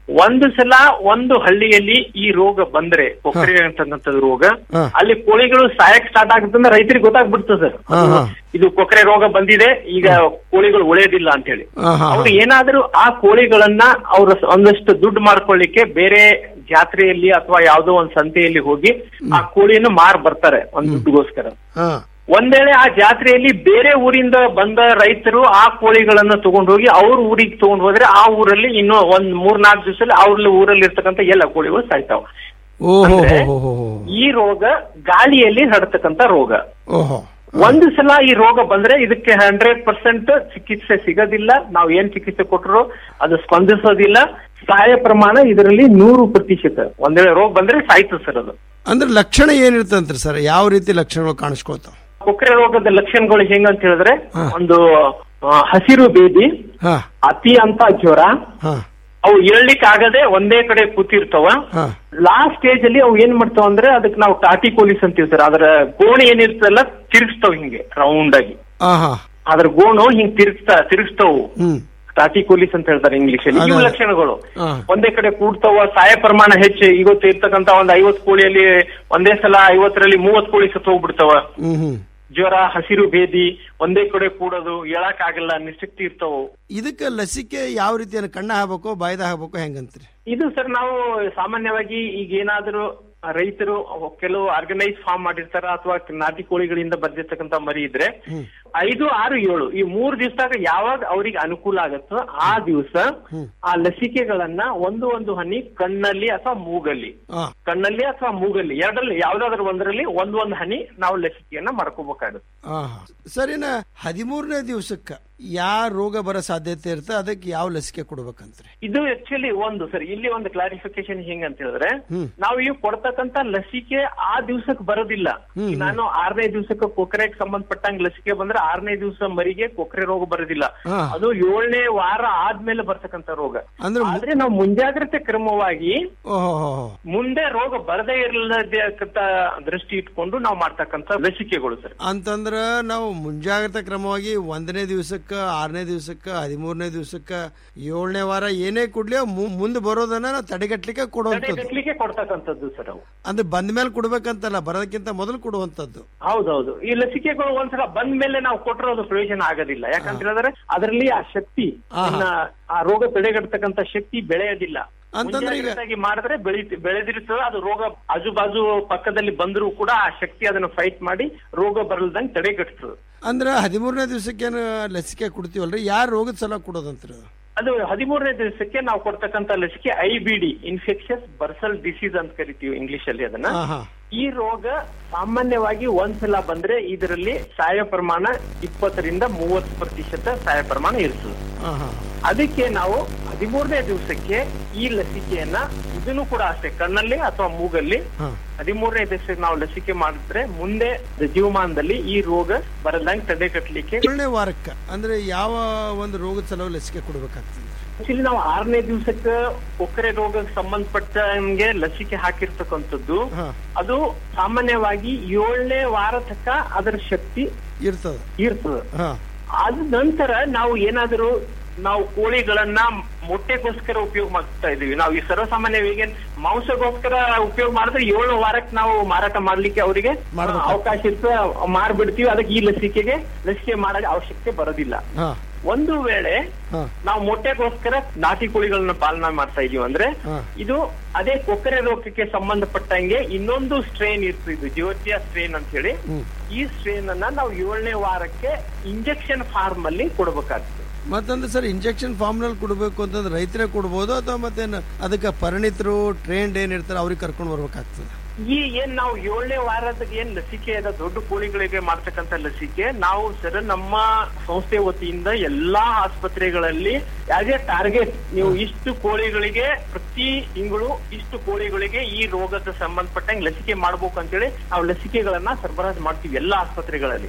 ಒಂದು ಸಲ ಒಂದು ಹಳ್ಳಿಯಲ್ಲಿ ಈ ರೋಗ ಬಂದ್ರೆ ಕೊಕ್ಕರೆ ಅಂತಕ್ಕಂಥದ್ದು ರೋಗ ಹಾ. ಅಲ್ಲಿ ಕೋಳಿಗಳು ಸಾಯಕ್ ಸ್ಟಾರ್ಟ್ ಆಗುತ್ತಂದ್ರೆ ರೈತರಿಗೆ ಗೊತ್ತಾಗ್ಬಿಡ್ತದೆ ಸರ್ ಹಾ, ಹಾ. ಇದು ಕೊಕ್ಕರೆ ರೋಗ ಬಂದಿದೆ ಈಗ ಕೋಳಿಗಳು ಉಳಿಯೋದಿಲ್ಲ ಅಂತ ಹೇಳಿ ಹಾ, ಹಾ, ಅವ್ರು ಹಾ. ಏನಾದ್ರೂ ಆ ಕೋಳಿಗಳನ್ನ ಅವ್ರ ಸ- ಒಂದಷ್ಟು ದುಡ್ಡು ಮಾಡ್ಕೊಳ್ಳಿಕ್ಕೆ ಬೇರೆ ಜಾತ್ರೆಯಲ್ಲಿ ಅಥವಾ ಯಾವ್ದೋ ಒಂದ್ ಸಂತೆಯಲ್ಲಿ ಹೋಗಿ ಆ ಕೋಳಿಯನ್ನು ಮಾರ್ ಬರ್ತಾರೆ ಒಂದ್ ದುಡ್ಡುಗೋಸ್ಕರ ಹಾ ಒಂದ್ ವೇಳೆ ಆ ಜಾತ್ರೆಯಲ್ಲಿ ಬೇರೆ ಊರಿಂದ ಬಂದ ರೈತರು ಆ ಕೋಳಿಗಳನ್ನ ತಗೊಂಡು ಹೋಗಿ ಅವ್ರ ಊರಿಗೆ ತಗೊಂಡು ಹೋದ್ರೆ ಆ ಊರಲ್ಲಿ ಇನ್ನೂ ಒಂದ್ ಮೂರ್ ನಾಲ್ಕು ದಿವಸದಲ್ಲಿ ಅವ್ರ ಊರಲ್ಲಿ ಇರ್ತಕ್ಕಂಥ ಎಲ್ಲ ಕೋಳಿಗಳು ಸಾಯ್ತಾವ ಓಹೋ ಅಂದ್ರೆ ಹೋ ಹೋ ಹೋ ಈ ರೋಗ ಗಾಳಿಯಲ್ಲಿ ಹರಡ್ತಕ್ಕಂಥ ರೋಗ ಓಹೋ ಒಂದು ಸಲ ಈ ರೋಗ ಬಂದ್ರೆ ಇದಕ್ಕೆ ಹಂಡ್ರೆಡ್ ಪರ್ಸೆಂಟ್ ಚಿಕಿತ್ಸೆ ಸಿಗೋದಿಲ್ಲ ನಾವು ಏನ್ ಚಿಕಿತ್ಸೆ ಕೊಟ್ಟರು ಅದು ಸ್ಪಂದಿಸೋದಿಲ್ಲ ಸಾಯ ಪ್ರಮಾಣ ಇದರಲ್ಲಿ ನೂರು ಪ್ರತಿಶತ ಒಂದ್ ವೇಳೆ ರೋಗ ಬಂದ್ರೆ ಸಾಯ್ತದೆ ಸರ್ ಅದು ಅಂದ್ರೆ ಲಕ್ಷಣ ಏನಿರ್ತಂತ್ರಿ ಸರ್ ಯಾವ ರೀತಿ ಲಕ್ಷಣಗಳು ಕಾಣಿಸ್ಕೊಳ್ತಾವ ಕೊಕ್ಕರೆ ರೋಗದ ಲಕ್ಷಣಗಳು ಹೆಂಗಂತ ಹೇಳಿದ್ರೆ ಒಂದು ಆ, ಹಸಿರು ಬೇದಿ ಹಾ ಅತಿ ಅಂತ ಜ್ವರ ಹಾ ಅವು ಏಳ್ಲಿಕ್ಕೆ ಆಗದೆ ಒಂದೇ ಕಡೆ ಕೂತಿರ್ತಾವ ಹಾ ಲಾಸ್ಟ್ ಸ್ಟೇಜ್ ಅಲ್ಲಿ ಅವು ಏನ್ ಮಾಡ್ತಾವ ಅಂದ್ರೆ ಅದಕ್ಕೆ ನಾವು ಟಾಟಿ ಕೋಲಿಸ್ ಅಂತೀವಿ ಸರ್ ಅದರ ಗೋಣಿ ಏನಿರ್ತಲ್ಲ ತಿರುಗಿಸ್ತಾವ ಹಿಂಗೆ ರೌಂಡ್ ಆಗಿ ಆ ಹಾ ಅದ್ರ ಗೋಣು ಹಿಂಗ್ ತಿರುಗಿಸ್ತಾ ತಿರುಗಿಸ್ತಾವು ಹ್ಮ್ ಟಾಟಿ ಕೋಲಿಸ್ ಅಂತ ಹೇಳ್ತಾರೆ ಇಂಗ್ಲಿಷ್ ಅಲ್ಲಿ ಇವು ಅದೇ. ಲಕ್ಷಣಗಳು ಹಾ ಒಂದೇ ಕಡೆ ಕೂಡ್ತಾವ ಸಾಯ ಪ್ರಮಾಣ ಹೆಚ್ಚು ಇವತ್ತು ಇರ್ತಕ್ಕಂತ ಒಂದ್ ಐವತ್ ಕೋಳಿಯಲ್ಲಿ ಒಂದೇ ಸಲ ಐವತ್ತರಲ್ಲಿ ಮೂವತ್ ಕೋಳಿ ಸತ್ತು ಹೋಗ್ಬಿಡ್ತಾವ ಹ್ಮ್ ಹ್ಮ್ ಜ್ವರ ಹಸಿರು ಬೇದಿ ಒಂದೇ ಕಡೆ ಕೂಡೋದು ಹೇಳಕ್ ಆಗಲ್ಲ ನಿಶಕ್ತಿ ಇರ್ತಾವು ಇದಕ್ಕೆ ಲಸಿಕೆ ಯಾವ ರೀತಿ ಕಣ್ಣ ಹಾಕ್ಬೇಕು ಬಾಯ್ದ ಹಾಕ್ಬೇಕು ಹೆಂಗಂತ್ರಿ ಇದು ಸರ್ ನಾವು ಸಾಮಾನ್ಯವಾಗಿ ಈಗ ಏನಾದರೂ ರೈತರು ಕೆಲವು ಆರ್ಗನೈಸ್ ಫಾರ್ಮ್ ಮಾಡಿರ್ತಾರ ಅಥವಾ ನಾಟಿ ಕೋಳಿಗಳಿಂದ ಬಂದಿರ್ತಕ್ಕಂತ ಮರಿ ಇದ್ರೆ ಐದು ಆರು ಏಳು ಈ ಮೂರ್ ದಿವಸದಾಗ ಯಾವಾಗ ಅವ್ರಿಗೆ ಅನುಕೂಲ ಆಗುತ್ತೋ ಆ ದಿವಸ ಆ ಲಸಿಕೆಗಳನ್ನ ಒಂದು ಒಂದು ಹನಿ ಕಣ್ಣಲ್ಲಿ ಅಥವಾ ಮೂಗಲ್ಲಿ ಆ. ಕಣ್ಣಲ್ಲಿ ಅಥವಾ ಮೂಗಲ್ಲಿ ಎರಡರಲ್ಲಿ ಯಾವ್ದಾದ್ರು ಒಂದರಲ್ಲಿ ಒಂದ್ ಒಂದ್ ಹನಿ ನಾವು ಲಸಿಕೆಯನ್ನ ಮಾಡ್ಕೋಬೇಕಾಗುತ್ತೆ ಆ ಹಾ ಸರಿನ ಹದಿಮೂರನೇ ದಿವಸಕ್ಕ ಯಾವ ರೋಗ ಬರೋ ಸಾಧ್ಯತೆ ಇರುತ್ತೆ ಅದಕ್ಕೆ ಯಾವ ಲಸಿಕೆ ಕೊಡ್ಬೇಕಂತ್ರಿ ಇದು ಆಕ್ಚುಲಿ ಒಂದು ಸರ್ ಇಲ್ಲಿ ಒಂದು ಕ್ಲಾರಿಫಿಕೇಶನ್ ಹೆಂಗಂತ ಹೇಳಿದ್ರೆ ಹ್ಮ್. ನಾವು ಈಗ ಕೊಡ್ತಕ್ಕಂತ ಲಸಿಕೆ ಆ ದಿವಸಕ್ಕೆ ಬರೋದಿಲ್ಲ ಹ್ಮ್, ಈಗ ನಾನು ಆರನೇ ದಿವಸಕ್ಕೆ ಕೊಕ್ಕರೆಗೆ ಸಂಬಂಧಪಟ್ಟಂಗೆ ಲಸಿಕೆ ಬಂದ್ರೆ ಆರನೇ ದಿವಸ ಮರಿಗೆ ಕೊಕ್ಕರೆ ರೋಗ ಬರೋದಿಲ್ಲ ಹಾ. ಅದು ಏಳನೇ ವಾರ ಆದ್ಮೇಲೆ ಬರ್ತಕ್ಕಂತ ರೋಗ ಅಂದ್ರೆ ಆದ್ರೆ ನಾವು ಮುಂಜಾಗ್ರತೆ ಕ್ರಮವಾಗಿ ಓಹೋ ಮುಂದೆ ರೋಗ ಬರದೇ ಇರಲಕ್ಕಂತ ದೃಷ್ಟಿ ಇಟ್ಕೊಂಡು ನಾವು ಮಾಡ್ತಕ್ಕಂತ ಲಸಿಕೆಗಳು ಸರ್ ಅಂತಂದ್ರ ನಾವು ಮುಂಜಾಗ್ರತಾ ಕ್ರಮವಾಗಿ ಒಂದನೇ ದಿವಸಕ್ಕ ಆರನೇ ದಿವಸಕ್ಕ ಹದಿಮೂರನೇ ದಿವಸಕ್ಕ ಏಳನೇ ವಾರ ಏನೇ ಕೊಡ್ಲಿ ಮು- ಮುಂದೆ ಬರೋದನ್ನ ನಾವು ತಡೆಗಟ್ಲಿಕ್ಕೆ ಕೊಡುವಂಥದ್ದು ತಡೆಗಟ್ಲಿಕ್ಕೆ ಕೊಡ್ತಕ್ಕಂಥದ್ದು ಸರ್ ಅವು ಅಂದ್ರೆ ಬಂದ ಮೇಲೆ ಕೊಡ್ಬೇಕಂತಲ್ಲ ಬರೋದಕ್ಕಿಂತ ಮೊದಲು ಕೊಡುವಂಥದ್ದು ಹೌದೌದು ಈ ಲಸಿಕೆಗಳು ಒಂದ್ಸಲ ಬಂದ ಮೇಲೆ ನಾವು ಕೊಟ್ಟಿರೋದು ಪ್ರಯೋಜನ ಆಗೋದಿಲ್ಲ ಯಾಕಂತ ಹೇಳಿದ್ರೆ ಅದರಲ್ಲಿ ಆ ಶಕ್ತಿ ಆಹಾ. ಇನ್ನ ಆ ರೋಗ ತಡೆಗಟ್ಟತಕ್ಕಂತ ಶಕ್ತಿ ಬೆಳೆಯೋದಿಲ್ಲ ಅಂತಂದ್ರೆ ಈಗ- ಮುಂಜಾಗ್ರತೆಯಾಗಿ ಮಾಡಿದ್ರೆ ಬೆಳಿ ಬೆಳೆದಿರ್ತದೆ ಅದು ರೋಗ ಆಜು ಬಾಜು ಪಕ್ಕದಲ್ಲಿ ಬಂದರೂ ಕೂಡ ಆ ಶಕ್ತಿ ಅದನ್ನು ಫೈಟ್ ಮಾಡಿ ರೋಗ ಬರಲ್ದಂಗೆ ತಡೆಗಟ್ತದೆ ಅಂದ್ರ ಹದಿಮೂರನೇ ದಿವಸಕ್ಕೇನು ಲಸಿಕೆ ಕೊಡ್ತೀವಲ್ರಿ ಯಾರ ರೋಗದ ಸಲ ಕೊಡೋದಂತ್ರಿ ಅದು ಅದು ಹದಿಮೂರನೇ ದಿವಸಕ್ಕೆ ನಾವು ಕೊಡ್ತಕ್ಕಂತ ಲಸಿಕೆ I B D infectious bursal disease ಅಂತ ಕರಿತೀವಿ ಇಂಗ್ಲಿಷ್ ಅಲ್ಲಿ ಅದನ್ನ ಆಹಾ. ಈ ರೋಗ ಸಾಮಾನ್ಯವಾಗಿ ಒಂದ್ಸಲ ಬಂದ್ರೆ ಇದರಲ್ಲಿ ಸಾಯ ಪ್ರಮಾಣ ಇಪ್ಪತ್ತರಿಂದ ಮೂವತ್ತು ಪ್ರತಿಶತ ಸಾಯ ಪ್ರಮಾಣ ಇರ್ತದೆ ಆಹಾ. ಅದಕ್ಕೆ ನಾವು ಹದಿಮೂರನೇ ದಿವಸಕ್ಕೆ ಈ ಲಸಿಕೆಯನ್ನ ಇದನ್ನು ಕೂಡ ಅಷ್ಟೇ ಕಣ್ಣಲ್ಲಿ ಅಥವಾ ಮೂಗಲ್ಲಿ ಹಾ. ಹದಿಮೂರನೇ ದಿವಸಕ್ಕೆ ನಾವು ಲಸಿಕೆ ಮಾಡಿದ್ರೆ ಮುಂದೆ ಜೀವಮಾನದಲ್ಲಿ ಈ ರೋಗ ಬರದಂಗೆ ತಡೆಗಟ್ಟಲಿಕ್ಕೆ ಏಳನೇ ವಾರಕ್ಕ ಅಂದ್ರೆ ಯಾವ ಒಂದು ರೋಗದ ಸಲುವಾಗಿ ಲಸಿಕೆ ಕೊಡ್ಬೇಕಾಗ್ತದೆ ಆಕ್ಚುಲಿ ನಾವು ಆರನೇ ದಿವಸಕ್ಕೆ ಕೊಕ್ಕರೆ ರೋಗಕ್ಕೆ ಸಂಬಂಧಪಟ್ಟಂಗೆ ಲಸಿಕೆ ಹಾಕಿರ್ತಕ್ಕಂಥದ್ದು ಹಾ. ಅದು ಸಾಮಾನ್ಯವಾಗಿ ಏಳನೇ ವಾರ ತನಕ ಅದರ ಶಕ್ತಿ ಇರ್ತದ ಇರ್ತದೆ ಹಾ ಅದ ನಂತರ ನಾವು ಏನಾದರೂ ನಾವು ಕೋಳಿಗಳನ್ನ ಮೊಟ್ಟೆಗೋಸ್ಕರ ಉಪಯೋಗ ಮಾಡ್ತಾ ಇದೀವಿ ನಾವು ಈ ಸರ್ವಸಾಮಾನ್ಯವಾಗಿ ಮಾಂಸಗೋಸ್ಕರ ಉಪಯೋಗ ಮಾಡಿದ್ರೆ ಏಳು ವಾರಕ್ಕೆ ನಾವು ಮಾರಾಟ ಮಾಡ್ಲಿಕ್ಕೆ ಅವರಿಗೆ ಮಾಡ್ಬೇಕು. ಅವಕಾಶ ಇರ್ತದೆ ಮಾರ್ಬಿಡ್ತೀವಿ ಅದಕ್ಕೆ ಈ ಲಸಿಕೆಗೆ ಲಸಿಕೆ ಮಾಡೋ ಅವಶ್ಯಕತೆ ಬರೋದಿಲ್ಲ ಹಾ ಒಂದು ವೇಳೆ ಹಾ ನಾವು ಮೊಟ್ಟೆಗೋಸ್ಕರ ನಾಟಿ ಕೋಳಿಗಳನ್ನ ಪಾಲನೆ ಮಾಡ್ತಾ ಇದೀವಿ ಅಂದ್ರೆ ಹಾ. ಇದು ಅದೇ ಕೊಕ್ಕರೆ ರೋಗಕ್ಕೆ ಸಂಬಂಧಪಟ್ಟಂಗೆ ಇನ್ನೊಂದು ಸ್ಟ್ರೇನ್ ಇರ್ತದೆ ಇದು ಜಿಯೋಟಿಯಾ ಸ್ಟ್ರೇನ್ ಅಂತ ಹೇಳಿ ಹ್ಮ್. ಈ ಸ್ಟ್ರೇನ್ ಅನ್ನ ನಾವು ಏಳನೇ ವಾರಕ್ಕೆ ಇಂಜೆಕ್ಷನ್ ಫಾರ್ಮ್ ಅಲ್ಲಿ ಕೊಡಬೇಕಾಗ್ತದೆ ಮತ್ತಂದ್ರೆ ಸರ್ ಇಂಜೆಕ್ಷನ್ ಫಾರ್ಮ್ ನಲ್ಲಿ ಕೊಡಬೇಕು ಅಂತಂದ್ರೆ ರೈತರೇ ಕೊಡ್ಬೋದು ಅಥವಾ ಮತ್ತೇನು ಅದಕ್ಕೆ ಪರಿಣಿತರು ಟ್ರೈನ್ಡ್ ಏನಿರ್ತಾರೆ ಅವ್ರಿಗೆ ಕರ್ಕೊಂಡು ಬರ್ಬೇಕಾಗ್ತದೆ ಈ ಏನ್ ನಾವು ಏಳನೇ ವಾರದ ಏನ್ ಲಸಿಕೆ ಇದೆ ದೊಡ್ಡ ಕೋಳಿಗಳಿಗೆ ಮಾಡ್ತಕ್ಕಂತ ಲಸಿಕೆ ನಾವು ಸರ್ ನಮ್ಮ ಸಂಸ್ಥೆ ವತಿಯಿಂದ ಎಲ್ಲಾ ಆಸ್ಪತ್ರೆಗಳಲ್ಲಿ ಆಸ್ ಎ ಟಾರ್ಗೆಟ್ ನೀವು ಇಷ್ಟು ಕೋಳಿಗಳಿಗೆ ಪ್ರತಿ ತಿಂಗಳು ಇಷ್ಟು ಕೋಳಿಗಳಿಗೆ ಈ ರೋಗದ ಸಂಬಂಧಪಟ್ಟಂಗೆ ಲಸಿಕೆ ಮಾಡ್ಬೇಕು ಅಂತೇಳಿ ನಾವು ಲಸಿಕೆಗಳನ್ನ ಸರಬರಾಜು ಮಾಡ್ತೀವಿ ಎಲ್ಲಾ ಆಸ್ಪತ್ರೆಗಳಲ್ಲಿ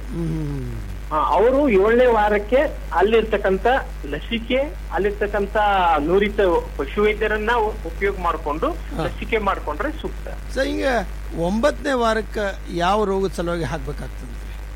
ಅವರು ಏಳನೇ ವಾರಕ್ಕೆ ಅಲ್ಲಿರ್ತಕ್ಕಂತ ಲಸಿಕೆ ಅಲ್ಲಿರ್ತಕ್ಕಂತ ನುರಿತ ಪಶುವೈದ್ಯರನ್ನ ಉಪಯೋಗ ಮಾಡಿಕೊಂಡು ಲಸಿಕೆ ಮಾಡ್ಕೊಂಡ್ರೆ ಸೂಕ್ತ ಸೊ ಹಿಂಗೆ ಒಂಬತ್ತನೇ ವಾರಕ್ಕೆ ಯಾವ ರೋಗದ ಸಲುವಾಗಿ ಹಾಕ್ಬೇಕಾಗ್ತದೆ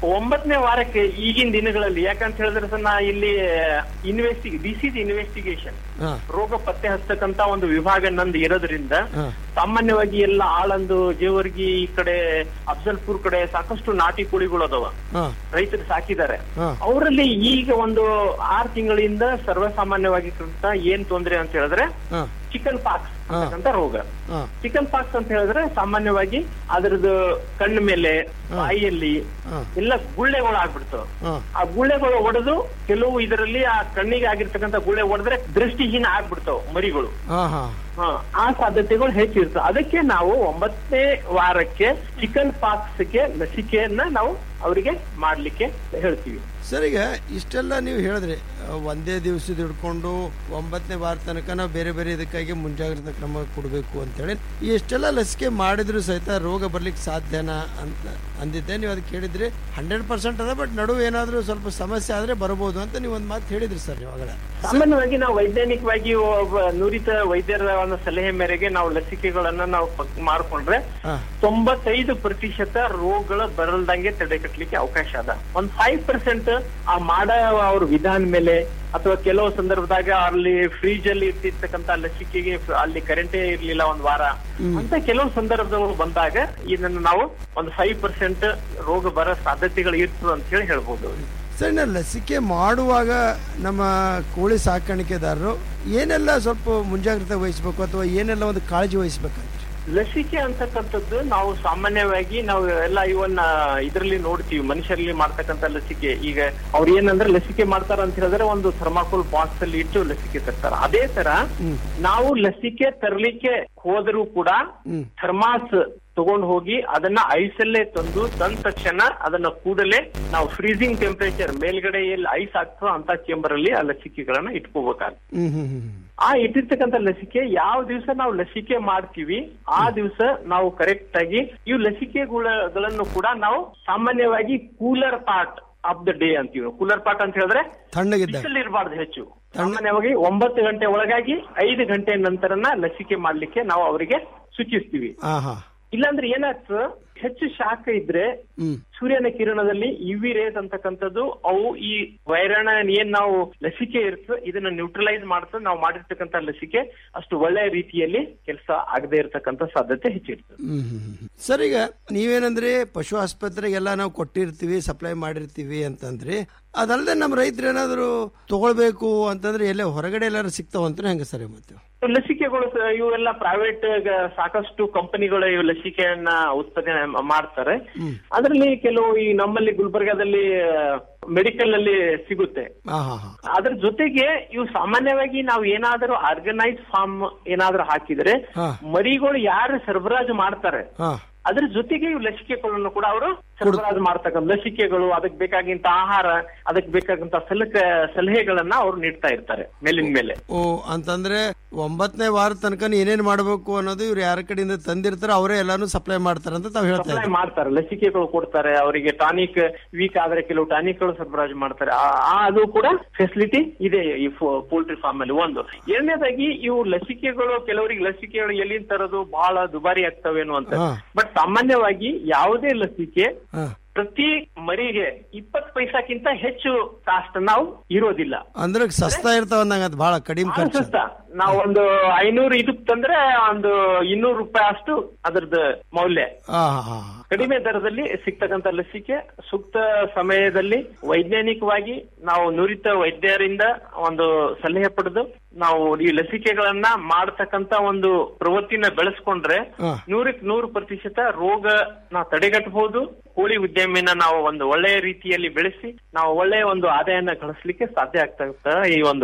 ಒಂಬತ್ತನೇ ವಾರಕ್ಕೆ ಈಗಿನ ದಿನಗಳಲ್ಲಿ ಯಾಕಂತ ಹೇಳಿದ್ರೆ ಸರ್ ನಾ ಇಲ್ಲಿ ಇನ್ವೆಸ್ಟಿ ದಿಸ್ ಇಸ್ ಇನ್ವೆಸ್ಟಿಗೇಷನ್ ಹಾ ರೋಗ ಪತ್ತೆ ಹಚ್ಚತಕ್ಕಂತ ಒಂದು ವಿಭಾಗ ನಂದು ಇರೋದ್ರಿಂದ ಹಾ. ಸಾಮಾನ್ಯವಾಗಿ ಎಲ್ಲ ಆಳಂದು ಜೇವರ್ಗಿ ಈ ಕಡೆ ಅಫ್ಜಲ್ಪುರ್ ಕಡೆ ಸಾಕಷ್ಟು ನಾಟಿ ಕೋಳಿಗಳು ಅದಾವ ಹಾ ರೈತರು ಸಾಕಿದ್ದಾರೆ ಹಾ. ಅವರಲ್ಲಿ ಈಗ ಒಂದು ಆರು ತಿಂಗಳಿಂದ ಸರ್ವಸಾಮಾನ್ಯವಾಗಿ ಕಂತ ಏನ್ ತೊಂದ್ರೆ ಅಂತ ಹೇಳಿದ್ರೆ ಹಾ ಚಿಕನ್ ಪಾಕ್ಸ್ ಅಂತ ರೋಗ ಹಾ ಚಿಕನ್ ಪಾಕ್ಸ್ ಅಂತ ಹೇಳಿದ್ರೆ ಸಾಮಾನ್ಯವಾಗಿ ಅದ್ರದ್ದು ಕಣ್ಣು ಮೇಲೆ ಬಾಯಿಯಲ್ಲಿ ಹಾ. ಎಲ್ಲ ಗುಳ್ಳೆಗಳು ಆಗ್ಬಿಡ್ತಾವ ಹಾ ಆ ಗುಳ್ಳೆಗಳು ಒಡೆದು ಕೆಲವು ಇದರಲ್ಲಿ ಆ ಕಣ್ಣಿಗೆ ಆಗಿರ್ತಕ್ಕಂಥ ಗುಳ್ಳೆ ಒಡೆದ್ರೆ ದೃಷ್ಟಿಹೀನ ಆಗ್ಬಿಡ್ತಾವ ಮರಿಗಳು ಹಾ ಹಾ ಹಾ, ಆ ಸಾಧ್ಯತೆಗಳು ಹೆಚ್ಚಿರ್ತವೆ ಅದಕ್ಕೆ ನಾವು ಒಂಬತ್ತನೇ ವಾರಕ್ಕೆ ಚಿಕನ್ ಪಾಕ್ಸ್ಗೆ ಲಸಿಕೆಯನ್ನ ನಾವು ಅವರಿಗೆ ಮಾಡ್ಲಿಕ್ಕೆ ಹೇಳ್ತೀವಿ ಸರ್ ಈಗ ಇಷ್ಟೆಲ್ಲ ನೀವು ಹೇಳಿದ್ರಿ ಆ, ಒಂದೇ ದಿವಸದ ಹಿಡ್ಕೊಂಡು ಒಂಬತ್ತನೇ ವಾರ ತನಕ ನಾವು ಬೇರೆ ಬೇರೆ ಇದಕ್ಕಾಗಿ ಮುಂಜಾಗ್ರತಾ ಕ್ರಮ ಕೊಡಬೇಕು ಅಂತೇಳಿ ಈ ಎಷ್ಟೆಲ್ಲ ಲಸಿಕೆ ಮಾಡಿದ್ರು ಸಹಿತ ರೋಗ ಬರ್ಲಿಕ್ಕೆ ಸಾಧ್ಯನಾ ಅಂತ ಅಂದಿದ್ದೆ ನೀವು ಅದಕ್ಕೆ ಹೇಳಿದ್ರಿ ಹಂಡ್ರೆಡ್ ಪರ್ಸೆಂಟ್ ಅದ ಬಟ್ ನಡುವೆ ಏನಾದರೂ ಸ್ವಲ್ಪ ಸಮಸ್ಯೆ ಆದ್ರೆ ಬರಬಹುದು ಅಂತ ನೀವು ಒಂದು ಮಾತು ಹೇಳಿದ್ರಿ ಸರ್ ಇವಾಗಲ ಸಾಮಾನ್ಯವಾಗಿ ನಾವು ವೈಜ್ಞಾನಿಕವಾಗಿ ಒಬ್ಬ ನುರಿತ ವೈದ್ಯರ ಒಂದು ಸಲಹೆ ಮೇರೆಗೆ ನಾವು ಲಸಿಕೆಗಳನ್ನ ನಾವು ಪಕ್- ಮಾಡ್ಕೊಂಡ್ರೆ ಹಾ. ತೊಂಬತ್ತೈದು ಪ್ರತಿಶತ ರೋಗಗಳ ಬರಲ್ದಂಗೆ ತಡೆಗಟ್ಟಲಿಕ್ಕೆ ಅವಕಾಶ ಅದ ಒಂದ್ ಫೈವ್ ಪರ್ಸೆಂಟ್ ಆ ಮಾಡೋ ಅವ್ರ ವಿಧಾನ ಮೇಲೆ ಅಥವಾ ಕೆಲವು ಸಂದರ್ಭದಾಗ ಅಲ್ಲಿ ಫ್ರೀಜ್ ಅಲ್ಲಿ ಇರ್ತಿರ್ತಕ್ಕಂತ ಲಸಿಕೆಗೆ ಫ- ಅಲ್ಲಿ ಕರೆಂಟೇ ಇರ್ಲಿಲ್ಲ ಒಂದ್ ವಾರ ಅಂತ ಕೆಲವು ಸಂದರ್ಭಗಳು ಬಂದಾಗ ಇದನ್ನ ನಾವು ಒಂದು ಫೈವ್ ಪರ್ಸೆಂಟ್ ರೋಗ ಬರೋ ಸಾಧ್ಯತೆಗಳು ಇರ್ತದೆ ಅಂತ ಹೇಳಿ ಹೇಳ್ಬೋದು ಸರ್ ಇನ್ನು ಲಸಿಕೆ ಮಾಡುವಾಗ ನಮ್ಮ ಕೋಳಿ ಸಾಕಾಣಿಕೆದಾರರು ಏನೆಲ್ಲ ಸ್ವಲ್ಪ ಮುಂಜಾಗ್ರತೆ ವಹಿಸ್ಬೇಕು ಅಥವಾ ಏನೆಲ್ಲ ಒಂದು ಕಾಳಜಿ ವಹಿಸ್ಬೇಕಂತ ಲಸಿಕೆ ಅಂತಕ್ಕಂಥದ್ದು ನಾವು ಸಾಮಾನ್ಯವಾಗಿ ನಾವು ಎಲ್ಲ ಇವನ್ನ ಇದರಲ್ಲಿ ನೋಡ್ತೀವಿ ಮನುಷ್ಯರಲ್ಲಿ ಮಾಡ್ತಕ್ಕಂಥ ಲಸಿಕೆ ಈಗ ಅವ್ರು ಏನಂದ್ರೆ ಲಸಿಕೆ ಮಾಡ್ತಾರ ಅಂತ ಹೇಳಿದ್ರೆ ಒಂದು ಥರ್ಮಾಕೋಲ್ ಬಾಕ್ಸ್ ಅಲ್ಲಿ ಇಟ್ಟು ಲಸಿಕೆ ತರ್ತಾರ ಅದೇ ತರ ನಾವು ಲಸಿಕೆ ತರ್ಲಿಕ್ಕೆ ಹೋದರೂ ಕೂಡ ಥರ್ಮಾಸ್ ತಗೊಂಡು ಹೋಗಿ ಅದನ್ನ ಐಸಲ್ಲೇ ತಂದು ತಂದ ತಕ್ಷಣ ಅದನ್ನ ಕೂಡಲೇ ನಾವು ಫ್ರೀಸಿಂಗ್ ಟೆಂಪರೇಚರ್ ಮೇಲ್ಗಡೆ ಎಲ್ಲಿ ಐಸ್ ಆಗ್ತದೋ ಅಂತ ಚೇಂಬರ್ ಅಲ್ಲಿ ಆ ಲಸಿಕೆಗಳನ್ನ ಇಟ್ಕೋಬೇಕಾಗ್ತದೆ ಹ್ಮ್ ಹ್ಮ್ ಹ್ಮ್ ಆ ಇಟ್ಟಿರ್ತಕ್ಕಂಥ ಲಸಿಕೆ ಯಾವ ದಿವಸ ನಾವು ಲಸಿಕೆ ಮಾಡ್ತೀವಿ ಆ ದಿವಸ ನಾವು ಕರೆಕ್ಟ್ ಆಗಿ ಇವು ಲಸಿಕೆಗಳನ್ನು ಕೂಡ ನಾವು ಸಾಮಾನ್ಯವಾಗಿ cooler part of the day ಅಂತೀವಿ ಕೂಲರ್ ಪಾರ್ಟ್ ಅಂತ ಹೇಳಿದ್ರೆ ತಣ್ಣಗಿದ್ದಾಗ ಬಿಸಿಲು ಇರಬಾರ್ದು ಹೆಚ್ಚು ಸಾಮಾನ್ಯವಾಗಿ ಒಂಬತ್ತು ಗಂಟೆ ಒಳಗಾಗಿ ಐದು ಗಂಟೆ ನಂತರನ ಲಸಿಕೆ ಮಾಡ್ಲಿಕ್ಕೆ ನಾವು ಅವರಿಗೆ ಸೂಚಿಸ್ತೀವಿ ಹಾ ಹಾ ಇಲ್ಲಾಂದ್ರೆ ಏನಾಗ್ತದೆ ಹೆಚ್ಚು ಶಾಖ ಇದ್ರೆ ಹ್ಮ್ ಸೂರ್ಯನ ಕಿರಣದಲ್ಲಿ ಯುವಿ ರೇಸ್ ಅಂತಕ್ಕಂಥದ್ದು ಅವು ಈ ವೈರಾಣ ಏನ್ ನಾವು ಲಸಿಕೆ ಇರ್ತದೆ ಇದನ್ನ ನ್ಯೂಟ್ರಲೈಸ್ ಮಾಡ್ತದೆ ನಾವು ಮಾಡಿರ್ತಕ್ಕಂಥ ಲಸಿಕೆ ಅಷ್ಟು ಒಳ್ಳೆಯ ರೀತಿಯಲ್ಲಿ ಕೆಲಸ ಆಗದೆ ಇರತಕ್ಕಂತ ಸಾಧ್ಯತೆ ಹೆಚ್ಚಿರ್ತದೆ ಹ್ಮ್ ಹ್ಮ್ ಹ್ಮ್. ಸರ್ ಈಗ ನೀವೇನಂದ್ರೆ ಪಶು ಆಸ್ಪತ್ರೆಗೆಲ್ಲ ನಾವು ಕೊಟ್ಟಿರ್ತೀವಿ ಸಪ್ಲೈ ಮಾಡಿರ್ತೀವಿ ಅಂತಂದ್ರಿ ಅದಲ್ಲದೆ ನಮ್ಮ ರೈತರು ಏನಾದ್ರು ತಗೊಳ್ಬೇಕು ಅಂತಂದ್ರೆ ಎಲ್ಲೇ ಹೊರಗಡೆ ಎಲ್ಲಾರು ಸಿಗ್ತಾವಂದ್ರೆ ಹೆಂಗ ಸರ್ ಮತ್ತೆ ಲಸಿಕೆಗಳು ಸ- ಇವೆಲ್ಲ ಪ್ರೈವೇಟ್ ಸಾಕಷ್ಟು ಕಂಪನಿಗಳು ಇವು ಲಸಿಕೆಯನ್ನ ಉತ್ಪಾದನೆ ಮ- ಮಾಡ್ತಾರೆ ಅದರಲ್ಲಿ ಕೆಲವು ಈ ನಮ್ಮಲ್ಲಿ ಗುಲ್ಬರ್ಗಾದಲ್ಲಿ ಮೆಡಿಕಲ್ ಅಲ್ಲಿ ಸಿಗುತ್ತೆ ಹಾ ಹಾ ಹಾ ಅದ್ರ ಜೊತೆಗೆ ಇವು ಸಾಮಾನ್ಯವಾಗಿ ನಾವು ಏನಾದರೂ ಆರ್ಗನೈಸ್ ಫಾರ್ಮ್ ಏನಾದ್ರೂ ಹಾಕಿದ್ರೆ ಹಾ. ಮರಿಗಳು ಯಾರು ಸರಬರಾಜು ಮಾಡ್ತಾರೆ ಹಾ ಅದ್ರ ಜೊತೆಗೆ ಇವು ಲಸಿಕೆಗಳನ್ನು ಕೂಡ ಅವರು ಸರಬರಾಜು ಮಾಡ್ತಕ್ಕಂಥ ಲಸಿಕೆಗಳು ಅದಕ್ಕೆ ಬೇಕಾಗಿಂತ ಆಹಾರ ಅದಕ್ಕೆ ಬೇಕಾದಂತ ಸಲಕ ಸಲಹೆಗಳನ್ನ ಅವ್ರು ನೀಡ್ತಾ ಇರ್ತಾರೆ ಮೇಲಿನ ಮೇಲೆ ಓ ಅಂತಂದ್ರೆ ಒಂಬತ್ತನೇ ವಾರ ತನಕ ಏನೇನ್ ಮಾಡಬೇಕು ಅನ್ನೋದು ಇವ್ರು ಯಾರ ಕಡೆಯಿಂದ ತಂದಿರ್ತಾರೋ ಅವರೇ ಎಲ್ಲಾನು ಸಪ್ಲೈ ಮಾಡ್ತಾರ ಅಂತ ತಾವ್ ಹೇಳ್ತಾ ಸಪ್ಲೈ ಇದ್ದೀವಿ ಮಾಡ್ತಾರೆ ಲಸಿಕೆಗಳು ಕೊಡ್ತಾರೆ ಅವರಿಗೆ ಟಾನಿಕ್ ವೀಕ್ ಆದ್ರೆ ಕೆಲವು ಟಾನಿಕ್ಗಳು ಸರಬರಾಜು ಮಾಡ್ತಾರೆ ಆ- ಆ ಅದು ಕೂಡ ಫೆಸಿಲಿಟಿ ಇದೆ ಈ ಪೋಲ್ಟ್ರಿ ಫಾರ್ಮ್ ಅಲ್ಲಿ ಒಂದು ಎರಡನೇದಾಗಿ ಇವು ಲಸಿಕೆಗಳು ಕೆಲವರಿಗೆ ಲಸಿಕೆಗಳು ಎಲ್ಲಿಂದ ತರೋದು ಬಹಳ ದುಬಾರಿ ಆಗ್ತವೇನು ಅಂತ ಹಾ. ಬಟ್ ಸಾಮಾನ್ಯವಾಗಿ ಯಾವುದೇ ಲಸಿಕೆ ಹಾ. ಪ್ರತಿ ಮರಿಗೆ ಇಪ್ಪತ್ ಪೈಸಾಕ್ಕಿಂತ ಹೆಚ್ಚು ಕಾಸ್ಟ್ ನಾವು ಇರೋದಿಲ್ಲ ಅಂದ್ರೆ ಸಸ್ತಾ ಇರ್ತಾವ ಅಂದಂಗ ಅದು ಬಹಳ ಕಡಿಮೆ ಖರ್ಚು ಸುತ್ತ ನಾವು ಒಂದು ಐನೂರು ಇದಕ್ ತಂದ್ರೆ ಒಂದು ಇನ್ನೂರು ರೂಪಾಯಿ ಅಷ್ಟು ಅದ್ರದ್ದು ಮೌಲ್ಯ ಹಾ ಹಾ ಹಾ ಕಡಿಮೆ ದರದಲ್ಲಿ ಸಿಗ್ತಕ್ಕಂತ ಲಸಿಕೆ ಸೂಕ್ತ ಸಮಯದಲ್ಲಿ ವೈಜ್ಞಾನಿಕವಾಗಿ ನಾವು ನುರಿತ ವೈದ್ಯರಿಂದ ಒಂದು ಸಲಹೆ ಪಡೆದು ನಾವು ಈ ಲಸಿಕೆಗಳನ್ನ ಮಾಡತಕ್ಕಂತ ಒಂದು ಪ್ರವೃತ್ತಿನ ಬೆಳೆಸ್ಕೊಂಡ್ರೆ ಹಾ. ನೂರಕ್ಕೆ ನೂರು ಪ್ರತಿಶತ ರೋಗ ನಾವು ತಡೆಗಟ್ಟಬಹುದು ಕೋಳಿ ಉದ್ಯಮಿನ ನಾವು ಒಂದು ಒಳ್ಳೆಯ ರೀತಿಯಲ್ಲಿ ಬೆಳೆಸಿ ನಾವು ಒಳ್ಳೆಯ ಒಂದು ಆದಾಯನ ಗಳಿಸ್ಲಿಕ್ಕೆ ಸಾಧ್ಯ ಆಗ್ತಾ ಈ ಒಂದು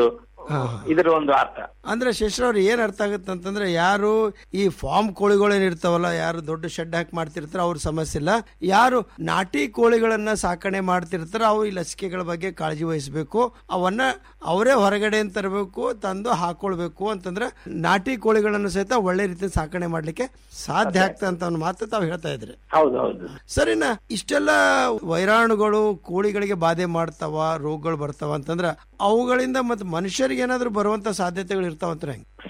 ಇದರ ಒಂದು ಅರ್ಥ ಅಂದ್ರೆ ಶೇಷರವ್ರು ಏನ್ ಅರ್ಥ ಆಗುತ್ತೆ ಅಂತಂದ್ರೆ ಯಾರು ಈ ಫಾರ್ಮ್ ಕೋಳಿಗಳೇನ್ ಇರ್ತಾವಲ್ಲ ಯಾರು ದೊಡ್ಡ ಶೆಡ್ ಹಾಕಿ ಮಾಡ್ತಿರ್ತಾರ ಅವ್ರ ಸಮಸ್ಯೆ ಇಲ್ಲ ಯಾರು ನಾಟಿ ಕೋಳಿಗಳನ್ನ ಸಾಕಣೆ ಮಾಡ್ತಿರ್ತಾರ ಅವ್ರು ಈ ಲಸಿಕೆಗಳ ಬಗ್ಗೆ ಕಾಳಜಿ ವಹಿಸಬೇಕು ಅವನ್ನ ಅವರೇ ಹೊರಗಡೆ ತರಬೇಕು ತಂದು ಹಾಕೊಳ್ಬೇಕು ಅಂತಂದ್ರೆ ನಾಟಿ ಕೋಳಿಗಳನ್ನು ಸಹಿತ ಒಳ್ಳೆ ರೀತಿ ಸಾಕಣೆ ಮಾಡ್ಲಿಕ್ಕೆ ಸಾಧ್ಯ ಆಗ್ತದೆ ಅಂತ ಒಂದು ಮಾತು ತಾವು ಹೇಳ್ತಾ ಇದ್ರಿ ಹೌದು ಹೌದು ಸರ್ ಇನ್ನ ಇಷ್ಟೆಲ್ಲ ವೈರಾಣುಗಳು ಕೋಳಿಗಳಿಗೆ ಬಾಧೆ ಮಾಡ್ತಾವ ರೋಗಗಳು ಬರ್ತಾವ ಅಂತಂದ್ರ ಅವುಗಳಿಂದ ಮತ್ತೆ ಮನುಷ್ಯರಿಗೆ ಏನಾದ್ರು ಬರುವಂತ ಸಾಧ್ಯತೆಗಳು ಇರ್ತಾವಂತ್ರ ಹೆಂಗ್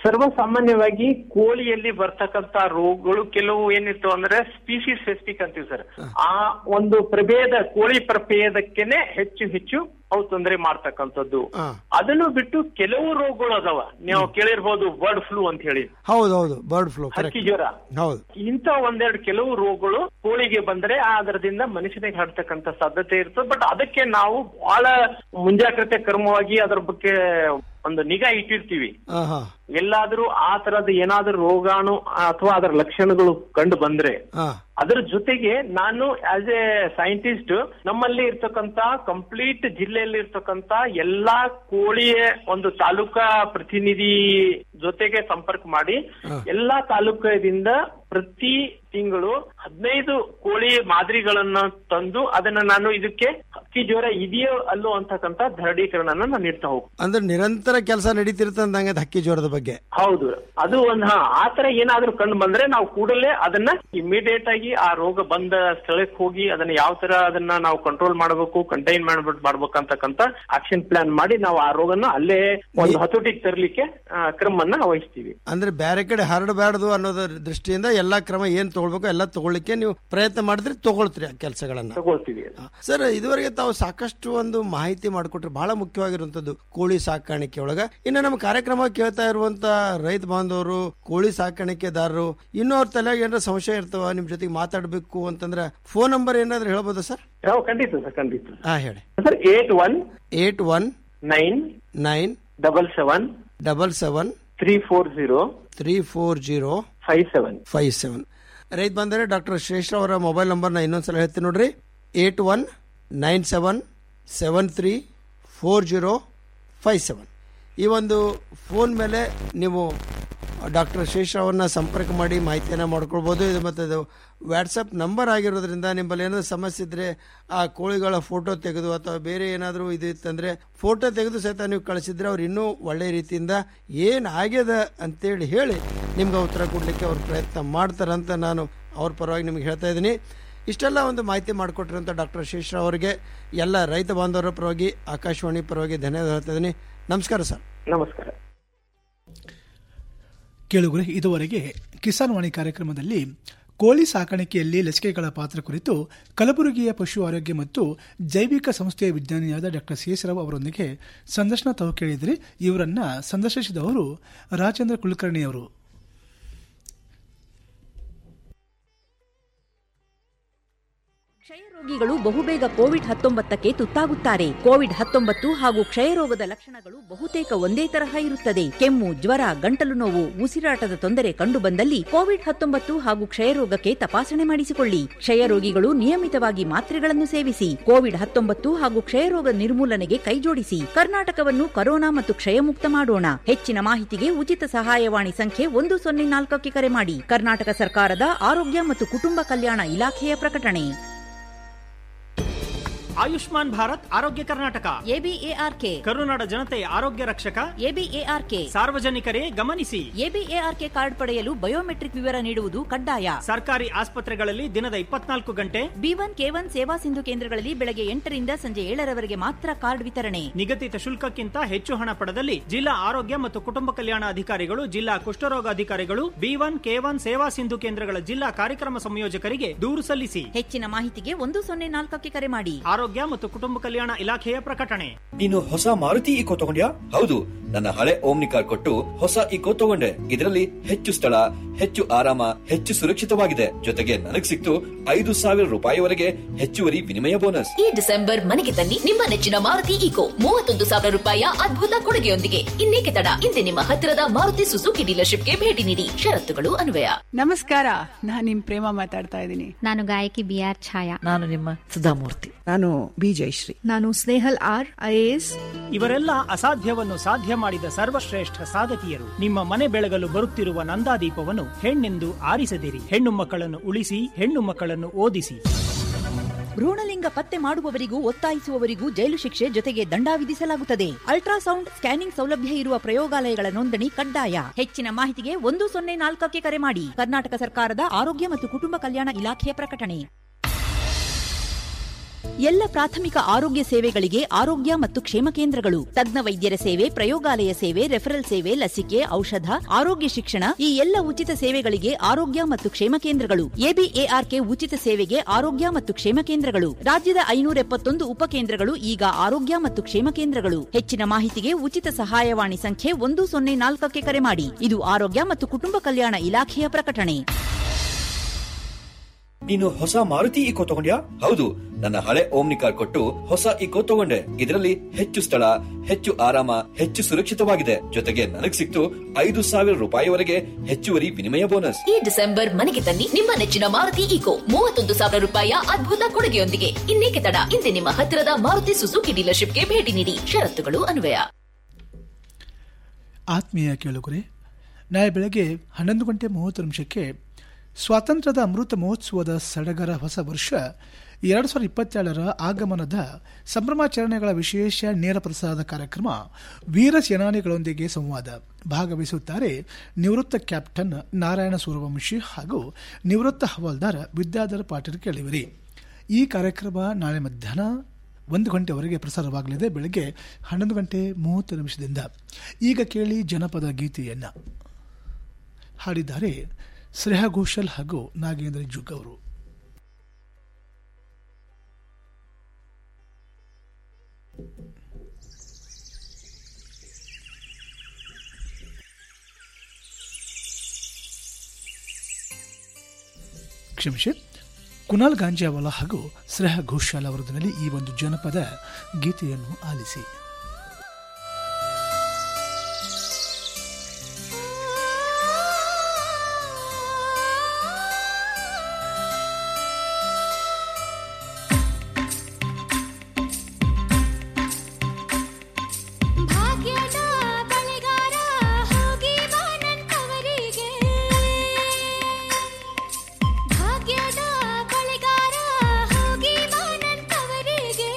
ಸರ್ವಸಾಮಾನ್ಯವಾಗಿ ಕೋಳಿಯಲ್ಲಿ ಬರ್ತಕ್ಕಂತ ರೋಗಗಳು ಕೆಲವು ಏನಿತ್ತು ಅಂದ್ರೆ ಸ್ಪೀಶೀಸ್ ಸ್ಪೆಸಿಫಿಕ್ ಅಂತೀವಿ ಸರ್ ಆ ಒಂದು ಪ್ರಭೇದ ಕೋಳಿ ಪ್ರಭೇದಕ್ಕೆನೆ ಹೆಚ್ಚು ಹೆಚ್ಚು ಅವು ತೊಂದರೆ ಮಾಡ್ತಕ್ಕಂಥದ್ದು ಅದನ್ನು ಬಿಟ್ಟು ಕೆಲವು ರೋಗಗಳು ಅದಾವ ನೀವು ಕೇಳಿರ್ಬೋದು ಬರ್ಡ್ ಫ್ಲೂ ಅಂತ ಹೇಳಿ ಹೌದು ಹೌದು ಬರ್ಡ್ ಫ್ಲೂ ಹಕ್ಕಿ ಜ್ವರ ಹೌದು ಇಂಥ ಒಂದೆರಡು ಕೆಲವು ರೋಗಗಳು ಕೋಳಿಗೆ ಬಂದ್ರೆ ಅದರದಿಂದ ಮನುಷ್ಯನಿಗೆ ಹರಡ್ತಕ್ಕಂಥ ಸಾಧ್ಯತೆ ಇರ್ತದೆ ಬಟ್ ಅದಕ್ಕೆ ನಾವು ಬಹಳ ಮುಂಜಾಗ್ರತೆ ಕ್ರಮವಾಗಿ ಅದರ ಬಗ್ಗೆ ಒಂದು ನಿಗಾ ಇಟ್ಟಿರ್ತೀವಿ ಹಾ ಹಾ ಎಲ್ಲಾದ್ರೂ ಆ ತರದ ಏನಾದ್ರೂ ರೋಗಾಣು ಅಥವಾ ಅದರ ಲಕ್ಷಣಗಳು ಕಂಡು ಬಂದ್ರೆ ಹಾ ಅದರ ಜೊತೆಗೆ ನಾನು ಆಸ್ ಎ ಸೈಂಟಿಸ್ಟ್ ನಮ್ಮಲ್ಲಿ ಇರ್ತಕ್ಕಂತ ಕಂಪ್ಲೀಟ್ ಜಿಲ್ಲೆಯಲ್ಲಿ ಇರ್ತಕ್ಕಂತ ಎಲ್ಲಾ ಕೋಳಿಯ ಒಂದು ತಾಲೂಕಾ ಪ್ರತಿನಿಧಿ ಜೊತೆಗೆ ಸಂಪರ್ಕ ಮಾಡಿ ಎಲ್ಲಾ ತಾಲೂಕದಿಂದ ಪ್ರತಿ ತಿಂಗಳು ಹದಿನೈದು ಕೋಳಿ ಮಾದರಿಗಳನ್ನ ತಂದು ಅದನ್ನ ನಾನು ಇದಕ್ಕೆ ಹಕ್ಕಿ ಜ್ವರ ಇದೆಯೋ ಅಲ್ಲೋ ಅಂತಕ್ಕಂತ ದೃಢೀಕರಣನ ನಾನು ನೀಡ್ತಾ ಹೋಗ್ತೀನಿ ಅಂದ್ರೆ ನಿರಂತರ ಕೆಲಸ ನಡೀತಿರ್ತಂದಂಗೆ ಹಕ್ಕಿ ಜ್ವರದ ಬಗ್ಗೆ ಹೌದು ಅದು ಒಂದ್ ಹಾ ಆತರ ಏನಾದ್ರೂ ಕಂಡು ಬಂದ್ರೆ ನಾವು ಕೂಡಲೇ ಅದನ್ನ ಇಮಿಡಿಯೇಟ್ ಆಗಿ ಆ ರೋಗ ಬಂದ ಸ್ಥಳಕ್ಕೆ ಹೋಗಿ ಅದನ್ನ ಯಾವ ತರ ಅದನ್ನ ನಾವು ಕಂಟ್ರೋಲ್ ಮಾಡಬೇಕು ಕಂಟೈನ್ ಮಾಡ್ಬಿಟ್ಟು ಮಾಡ್ಬೇಕಂತಕ್ಕಂತ ಆಕ್ಷನ್ ಪ್ಲಾನ್ ಮಾಡಿ ನಾವು ಆ ರೋಗನ ಅಲ್ಲೇ ಒಂದು ಹತೋಟಿಗೆ ತರಲಿಕ್ಕೆ ಕ್ರಮವನ್ನ ವಹಿಸ್ತೀವಿ ಅಂದ್ರೆ ಬೇರೆ ಕಡೆ ಹರಡಬಾರ್ದು ಅನ್ನೋದ್ರ ದೃಷ್ಟಿಯಿಂದ ಎಲ್ಲಾ ಕ್ರಮ ಏನ್ ತಗೊಳ್ಬೇಕು ಎಲ್ಲ ತಗೊಳ್ಳಿಕ್ಕೆ ನೀವು ಪ್ರಯತ್ನ ಮಾಡಿದ್ರೆ ತಗೊಳ್ತೀರಿ ಆ ಕೆಲಸಗಳನ್ನ ತಗೊಳ್ತೀವಿ ಸರ್ ಇದುವರೆಗೆ ತಾವು ಸಾಕಷ್ಟು ಒಂದು ಮಾಹಿತಿ ಮಾಡಿಕೊಟ್ರೆ ಬಹಳ ಮುಖ್ಯವಾಗಿರುವಂತದ್ದು ಕೋಳಿ ಸಾಕಾಣಿಕೆ ಒಳಗ ಇನ್ನು ನಮ್ಮ ಕಾರ್ಯಕ್ರಮ ಕೇಳ್ತಾ ಇರುವಂತ ರೈತ ಬಾಂಧವರು ಕೋಳಿ ಸಾಕಾಣಿಕೆದಾರರು ಇನ್ನೂ ಅವ್ರ ತಲೆಯಾಗ ಏನಾರ ಸಂಶಯ ಇರ್ತಾವ ನಿಮ್ ಜೊತೆಗೆ ಮಾತಾಡ್ಬೇಕು ಅಂತಂದ್ರೆ ಫೋನ್ ನಂಬರ್ ಏನಾದ್ರು ಹೇಳ್ಬೋದಾ ಸರ್ ಯಾವ ಖಂಡಿತ ಸರ್ ಖಂಡಿತ ಹಾ ಹೇಳಿ sir eight one eight one nine nine double seven double seven three four zero three four zero five seven five seven ರೈತ ಬಂದರೆ ಡಾಕ್ಟರ್ ಶ್ರೇಷ್ಠ ಅವರ ಮೊಬೈಲ್ ನಂಬರ್ನ ಇನ್ನೊಂದ್ಸಲ ಹೇಳ್ತೀನಿ ನೋಡ್ರಿ eight one nine seven seven three four zero five seven ಈ ಒಂದು ಫೋನ್ ಮೇಲೆ ನೀವು ಡಾಕ್ಟರ್ ಶೇಷ್ ಅವ್ರನ್ನ ಸಂಪರ್ಕ ಮಾಡಿ ಮಾಹಿತಿಯನ್ನು ಮಾಡ್ಕೊಳ್ಬೋದು ಇದು ಮತ್ತು ಅದು ವಾಟ್ಸಪ್ ನಂಬರ್ ಆಗಿರೋದ್ರಿಂದ ನಿಮ್ಮಲ್ಲಿ ಏನಾದರೂ ಸಮಸ್ಯೆ ಇದ್ದರೆ ಆ ಕೋಳಿಗಳ ಫೋಟೋ ತೆಗೆದು ಅಥವಾ ಬೇರೆ ಏನಾದರೂ ಇದು ಇತ್ತಂದರೆ ಫೋಟೋ ತೆಗೆದು ಸಹಿತ ನೀವು ಕಳಿಸಿದ್ರೆ ಅವ್ರು ಇನ್ನೂ ಒಳ್ಳೆ ರೀತಿಯಿಂದ ಏನು ಆಗ್ಯದ ಅಂತೇಳಿ ಹೇಳಿ ನಿಮ್ಗೆ ಉತ್ತರ ಕೊಡಲಿಕ್ಕೆ ಅವ್ರು ಪ್ರಯತ್ನ ಮಾಡ್ತಾರಂತ ನಾನು ಅವ್ರ ಪರವಾಗಿ ನಿಮ್ಗೆ ಹೇಳ್ತಾ ಇದ್ದೀನಿ ಇಷ್ಟೆಲ್ಲ ಒಂದು ಮಾಹಿತಿ ಮಾಡಿಕೊಟ್ಟಿರುವಂಥ ಡಾಕ್ಟರ್ ಶೇಷರಾವ್ ಅವರಿಗೆ ಎಲ್ಲ ರೈತ ಬಾಂಧವರ ಪರವಾಗಿ ಆಕಾಶವಾಣಿ ಪರವಾಗಿ ಧನ್ಯವಾದ ಹೇಳ್ತಾ ಇದ್ದೀನಿ ನಮಸ್ಕಾರ ಸರ್ ನಮಸ್ಕಾರ ಕೇಳುಗರೆ ಇದುವರೆಗೆ ಕಿಸಾನ್ ವಾಣಿ ಕಾರ್ಯಕ್ರಮದಲ್ಲಿ ಕೋಳಿ ಸಾಕಾಣಿಕೆಯಲ್ಲಿ ಲಸಿಕೆಗಳ ಪಾತ್ರ ಕುರಿತು ಕಲಬುರಗಿಯ ಪಶು ಆರೋಗ್ಯ ಮತ್ತು ಜೈವಿಕ ಸಂಸ್ಥೆಯ ವಿಜ್ಞಾನಿಯಾದ ಡಾಕ್ಟರ್ ಶೇಷರಾವ್ ಅವರೊಂದಿಗೆ ಸಂದರ್ಶನ ತಾವು ಕೇಳಿದರೆ ಇವರನ್ನ ಸಂದರ್ಶಿಸಿದವರು ರಾಜೇಂದ್ರ ಕುಲಕರ್ಣಿ ಅವರು ರೋಗಿಗಳು ಬಹುಬೇಗ ಕೋವಿಡ್ ಹತ್ತೊಂಬತ್ತಕ್ಕೆ ತುತ್ತಾಗುತ್ತಾರೆ ಕೋವಿಡ್ ಹತ್ತೊಂಬತ್ತು ಹಾಗೂ ಕ್ಷಯರೋಗದ ಲಕ್ಷಣಗಳು ಬಹುತೇಕ ಒಂದೇ ತರಹ ಇರುತ್ತದೆ ಕೆಮ್ಮು ಜ್ವರ ಗಂಟಲು ನೋವು ಉಸಿರಾಟದ ತೊಂದರೆ ಕಂಡುಬಂದಲ್ಲಿ ಕೋವಿಡ್ ಹತ್ತೊಂಬತ್ತು ಹಾಗೂ ಕ್ಷಯರೋಗಕ್ಕೆ ತಪಾಸಣೆ ಮಾಡಿಸಿಕೊಳ್ಳಿ ಕ್ಷಯರೋಗಿಗಳು ನಿಯಮಿತವಾಗಿ ಮಾತ್ರೆಗಳನ್ನು ಸೇವಿಸಿ ಕೋವಿಡ್ ಹತ್ತೊಂಬತ್ತು ಹಾಗೂ ಕ್ಷಯರೋಗ ನಿರ್ಮೂಲನೆಗೆ ಕೈಜೋಡಿಸಿ ಕರ್ನಾಟಕವನ್ನು ಕರೋನಾ ಮತ್ತು ಕ್ಷಯಮುಕ್ತ ಮಾಡೋಣ ಹೆಚ್ಚಿನ ಮಾಹಿತಿಗೆ ಉಚಿತ ಸಹಾಯವಾಣಿ ಸಂಖ್ಯೆ ಒಂದು ಸೊನ್ನೆ ನಾಲ್ಕಕ್ಕೆ ಕರೆ ಮಾಡಿ ಕರ್ನಾಟಕ ಸರ್ಕಾರದ ಆರೋಗ್ಯ ಮತ್ತು ಕುಟುಂಬ ಕಲ್ಯಾಣ ಇಲಾಖೆಯ ಪ್ರಕಟಣೆ ಆಯುಷ್ಮಾನ್ ಭಾರತ್ ಆರೋಗ್ಯ ಕರ್ನಾಟಕ ಎಬಿಎಆರ್ಕೆ ಕರುನಾಡ ಜನತೆಯ ಆರೋಗ್ಯ ರಕ್ಷಕ ಎಬಿಎಆರ್ಕೆ ಸಾರ್ವಜನಿಕರೇ ಗಮನಿಸಿ ಎಬಿಎಆರ್ಕೆ ಕಾರ್ಡ್ ಪಡೆಯಲು ಬಯೋಮೆಟ್ರಿಕ್ ವಿವರ ನೀಡುವುದು ಕಡ್ಡಾಯ ಸರ್ಕಾರಿ ಆಸ್ಪತ್ರೆಗಳಲ್ಲಿ ದಿನದ ಇಪ್ಪತ್ನಾಲ್ಕು ಗಂಟೆ ಬಿ ಒನ್ ಕೆ ಒನ್ ಸೇವಾ ಸಿಂಧು ಕೇಂದ್ರಗಳಲ್ಲಿ ಬೆಳಗ್ಗೆ ಎಂಟರಿಂದ ಸಂಜೆ ಏಳರವರೆಗೆ ಮಾತ್ರ ಕಾರ್ಡ್ ವಿತರಣೆ ನಿಗದಿತ ಶುಲ್ಕಕ್ಕಿಂತ ಹೆಚ್ಚು ಹಣ ಪಡೆದಲ್ಲಿ ಜಿಲ್ಲಾ ಆರೋಗ್ಯ ಮತ್ತು ಕುಟುಂಬ ಕಲ್ಯಾಣ ಅಧಿಕಾರಿಗಳು ಜಿಲ್ಲಾ ಕುಷ್ಠರೋಗ ಅಧಿಕಾರಿಗಳು ಬಿ ಒನ್ ಕೆ ಒನ್ ಸೇವಾ ಸಿಂಧು ಕೇಂದ್ರಗಳ ಜಿಲ್ಲಾ ಕಾರ್ಯಕ್ರಮ ಸಂಯೋಜಕರಿಗೆ ದೂರು ಸಲ್ಲಿಸಿ ಹೆಚ್ಚಿನ ಮಾಹಿತಿಗೆ ಒಂದು ಸೊನ್ನೆ ನಾಲ್ಕಕ್ಕೆ ಕರೆ ಮಾಡಿ ಆರೋಗ್ಯ ಮತ್ತು ಕುಟುಂಬ ಕಲ್ಯಾಣ ಇಲಾಖೆಯ ಪ್ರಕಟಣೆ ನೀನು ಹೊಸ ಮಾರುತಿ ಇಕೋ ತಗೊಂಡ್ಯಾ ಹೌದು ನನ್ನ ಹಳೆ ಓಮ್ನಿ ಕಾರ್ ಕೊಟ್ಟು ಹೊಸ ಇಕೋ ತಗೊಂಡೆ ಇದರಲ್ಲಿ ಹೆಚ್ಚು ಸ್ಥಳ ಹೆಚ್ಚು ಆರಾಮ ಹೆಚ್ಚು ಸುರಕ್ಷಿತವಾಗಿದೆ ಜೊತೆಗೆ ನನಗ್ ಸಿಕ್ತು ಐದು ಸಾವಿರ ರೂಪಾಯಿವರೆಗೆ ಹೆಚ್ಚುವರಿ ವಿನಿಮಯ ಬೋನಸ್ ಈ ಡಿಸೆಂಬರ್ ಮನೆಗೆ ತನ್ನಿ ನಿಮ್ಮ ನೆಚ್ಚಿನ ಮಾರುತಿ ಈಕೋ ಮೂವತ್ತೊಂದು ಸಾವಿರ ರೂಪಾಯಿಯ ಅದ್ಭುತ ಕೊಡುಗೆಯೊಂದಿಗೆ ಇನ್ನೇಕೆ ತಡ ಇಂದೇ ನಿಮ್ಮ ಹತ್ತಿರದ ಮಾರುತಿ ಸುಜುಕಿ ಡೀಲರ್ಶಿಪ್ಗೆ ಭೇಟಿ ನೀಡಿ ಷರತ್ತುಗಳು ಅನ್ವಯ ನಮಸ್ಕಾರ ನಾನು ನಿಮ್ ಪ್ರೇಮ ಮಾತಾಡ್ತಾ ಇದ್ದೀನಿ ನಾನು ಗಾಯಕಿ ಬಿ ಆರ್ ಛಾಯಾ ನಾನು ನಿಮ್ಮ ಸುಧಾಮೂರ್ತಿ ನಾನು ಬಿ ಜಯಶ್ರೀ ನಾನು ಸ್ನೇಹಲ್ ಆರ್ ಐಎಎಸ್ ಇವರೆಲ್ಲ ಅಸಾಧ್ಯವನ್ನು ಸಾಧ್ಯ ಮಾಡಿದ ಸರ್ವಶ್ರೇಷ್ಠ ಸಾಧಕಿಯರು ನಿಮ್ಮ ಮನೆ ಬೆಳಗಲು ಬರುತ್ತಿರುವ ನಂದಾದೀಪವನ್ನು ಹೆಣ್ಣೆಂದು ಆರಿಸದಿರಿ ಹೆಣ್ಣು ಮಕ್ಕಳನ್ನು ಉಳಿಸಿ ಹೆಣ್ಣು ಮಕ್ಕಳನ್ನು ಓದಿಸಿ ಭ್ರೂಣಲಿಂಗ ಪತ್ತೆ ಮಾಡುವವರಿಗೂ ಒತ್ತಾಯಿಸುವವರಿಗೂ ಜೈಲು ಶಿಕ್ಷೆ ಜೊತೆಗೆ ದಂಡ ವಿಧಿಸಲಾಗುತ್ತದೆ ಅಲ್ಟ್ರಾಸೌಂಡ್ ಸ್ಕ್ಯಾನಿಂಗ್ ಸೌಲಭ್ಯ ಇರುವ ಪ್ರಯೋಗಾಲಯಗಳ ನೋಂದಣಿ ಕಡ್ಡಾಯ ಹೆಚ್ಚಿನ ಮಾಹಿತಿಗೆ ಒಂದು ಸೊನ್ನೆ ನಾಲ್ಕಕ್ಕೆ ಕರೆ ಮಾಡಿ ಕರ್ನಾಟಕ ಸರ್ಕಾರದ ಆರೋಗ್ಯ ಮತ್ತು ಕುಟುಂಬ ಕಲ್ಯಾಣ ಇಲಾಖೆಯ ಪ್ರಕಟಣೆ ಎಲ್ಲ ಪ್ರಾಥಮಿಕ ಆರೋಗ್ಯ ಸೇವೆಗಳಿಗೆ ಆರೋಗ್ಯ ಮತ್ತು ಕ್ಷೇಮ ಕೇಂದ್ರಗಳು ತಜ್ಞ ವೈದ್ಯರ ಸೇವೆ ಪ್ರಯೋಗಾಲಯ ಸೇವೆ ರೆಫರಲ್ ಸೇವೆ ಲಸಿಕೆ ಔಷಧ ಆರೋಗ್ಯ ಶಿಕ್ಷಣ ಈ ಎಲ್ಲ ಉಚಿತ ಸೇವೆಗಳಿಗೆ ಆರೋಗ್ಯ ಮತ್ತು ಕ್ಷೇಮ ಕೇಂದ್ರಗಳು ಎಬಿಎಆರ್ಕೆ ಉಚಿತ ಸೇವೆಗೆ ಆರೋಗ್ಯ ಮತ್ತು ಕ್ಷೇಮ ಕೇಂದ್ರಗಳು ರಾಜ್ಯದ ಐನೂರ ಎಪ್ಪತ್ತೊಂದು ಉಪಕೇಂದ್ರಗಳು ಈಗ ಆರೋಗ್ಯ ಮತ್ತು ಕ್ಷೇಮ ಕೇಂದ್ರಗಳು ಹೆಚ್ಚಿನ ಮಾಹಿತಿಗೆ ಉಚಿತ ಸಹಾಯವಾಣಿ ಸಂಖ್ಯೆ ಒಂದು ಸೊನ್ನೆ ನಾಲ್ಕಕ್ಕೆ ಕರೆ ಮಾಡಿ ಇದು ಆರೋಗ್ಯ ಮತ್ತು ಕುಟುಂಬ ಕಲ್ಯಾಣ ಇಲಾಖೆಯ ಪ್ರಕಟಣೆ ನೀನು ಹೊಸ ಮಾರುತಿ ಇಕೋ ತಗೊಂಡ್ಯಾ ಹೌದು ನನ್ನ ಹಳೆ ಓಮ್ನಿ ಕಾರ್ ಕೊಟ್ಟು ಹೊಸ ಇಕೋ ತಗೊಂಡೆ ಇದರಲ್ಲಿ ಹೆಚ್ಚು ಸ್ಥಳ ಹೆಚ್ಚು ಆರಾಮ ಹೆಚ್ಚು ಸುರಕ್ಷಿತವಾಗಿದೆ ಜೊತೆಗೆ ನನಗ್ ಸಿಕ್ತು ಐದು ಸಾವಿರ ರೂಪಾಯಿವರೆಗೆ ಹೆಚ್ಚುವರಿ ವಿನಿಮಯ ಬೋನಸ್ ಈ ಡಿಸೆಂಬರ್ ಮನೆಗೆ ತನ್ನಿ ನಿಮ್ಮ ನೆಚ್ಚಿನ ಮಾರುತಿ ಈಕೋ ಮೂವತ್ತೊಂದು ಸಾವಿರ ರೂಪಾಯಿಯ ಅದ್ಭುತ ಕೊಡುಗೆಯೊಂದಿಗೆ ಇನ್ನೇಕೆ ತಡ ಇಂದೇ ನಿಮ್ಮ ಹತ್ತಿರದ ಮಾರುತಿ ಸುಜುಕಿ ಡೀಲರ್ಶಿಪ್ಗೆ ಭೇಟಿ ನೀಡಿ ಷರತ್ತುಗಳು ಅನ್ವಯ ಆತ್ಮೀಯ ಕೇಳುಗರೆ ನಾಳೆ ಬೆಳಗ್ಗೆ ಹನ್ನೊಂದು ಗಂಟೆ ಮೂವತ್ತು ನಿಮಿಷಕ್ಕೆ ಸ್ವಾತಂತ್ರ್ಯದ ಅಮೃತ ಮಹೋತ್ಸವದ ಸಡಗರ ಹೊಸ ವರ್ಷ ಎರಡು ಸಾವಿರದ ಇಪ್ಪತ್ತೇಳರ ಆಗಮನದ ಸಂಭ್ರಮಾಚರಣೆಗಳ ವಿಶೇಷ ನೇರ ಪ್ರಸಾರದ ಕಾರ್ಯಕ್ರಮ ವೀರ ಸೇನಾನಿಗಳೊಂದಿಗೆ ಸಂವಾದ ಭಾಗವಹಿಸುತ್ತಾರೆ ನಿವೃತ್ತ ಕ್ಯಾಪ್ಟನ್ ನಾರಾಯಣ ಸೂರ್ಯವಂಶಿ ಹಾಗೂ ನಿವೃತ್ತ ಹವಾಲ್ದಾರ್ ವಿದ್ಯಾಧರ ಪಾಟೀಲ್ ಕೇಳಿವಿರಿ ಈ ಕಾರ್ಯಕ್ರಮ ನಾಳೆ ಮಧ್ಯಾಹ್ನ ಒಂದು ಗಂಟೆವರೆಗೆ ಪ್ರಸಾರವಾಗಲಿದೆ ಬೆಳಗ್ಗೆ ಹನ್ನೊಂದು ಗಂಟೆ ಮೂವತ್ತು ನಿಮಿಷದಿಂದ ಈಗ ಕೇಳಿ ಜನಪದ ಗೀತೆಯನ್ನ ಹಾಡಿದ್ದಾರೆ ಶ್ರೇಯಾ ಘೋಷಲ್ ಹಾಗೂ ನಾಗೇಂದ್ರ ಜುಗ್ ಅವರು ಕ್ಷಮಿಸಿ ಕುನಾಲ್ ಗಾಂಜಾವಾಲ ಹಾಗೂ ಶ್ರೇಯಾ ಘೋಷಾಲ್ ಅವರದಲ್ಲಿ ಈ ಒಂದು ಜನಪದ ಗೀತೆಯನ್ನು ಆಲಿಸಿ ಭಾಗ್ಯದ ಬಳಿಗಾರ ಹೋಗಿ ಬಾನಂತವರಿಗೆ ಭಾಗ್ಯದ ಬಳಿಗಾರ ಹೋಗಿ ಬಾನಂತವರಿಗೆ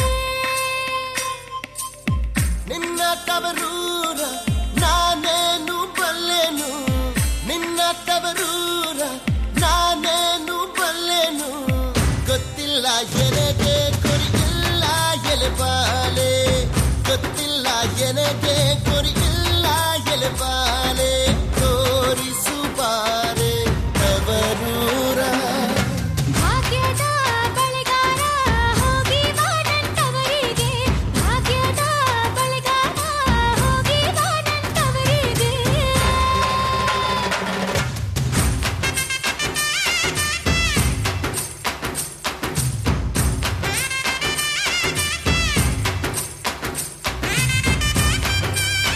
ನಿನ್ನ ತವರೂರ ನಾನೇನು ಬಲ್ಲೆನು ನಿನ್ನ ತವರೂರ ನಾನೇನು ಬಲ್ಲೆನು ಗೊತ್ತಿಲ್ಲ ಎನಗೆ ಕೊರಿಗಿಲ್ಲ ಎಲೆಬಾಲೆ ಗೊತ್ತಿಲ್ಲ ಎನಗೆ ಕೊರಿಗಿಲ್ಲ ಎಲೆಬಾಲೆ ತೋರಿಸು ಬಾರೆ ತವರೂರ ಭಾಗ್ಯದ ಬಳಿಗಾರ ಹೋಗಿ ಬಾನಂತವರಿಗೆ ಭಾಗ್ಯದ ಬಳಿಗಾರ ಹೋಗಿ ಬಾನಂತವರಿಗೆ ಠಠಠಠ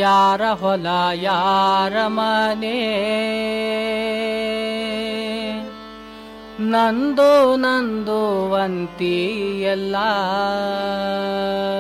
ಯಾರ ಹೊಲ ಯಾರ ಮನೆ ನಂದು ನಂದು ಅಂತಿ ಎಲ್ಲ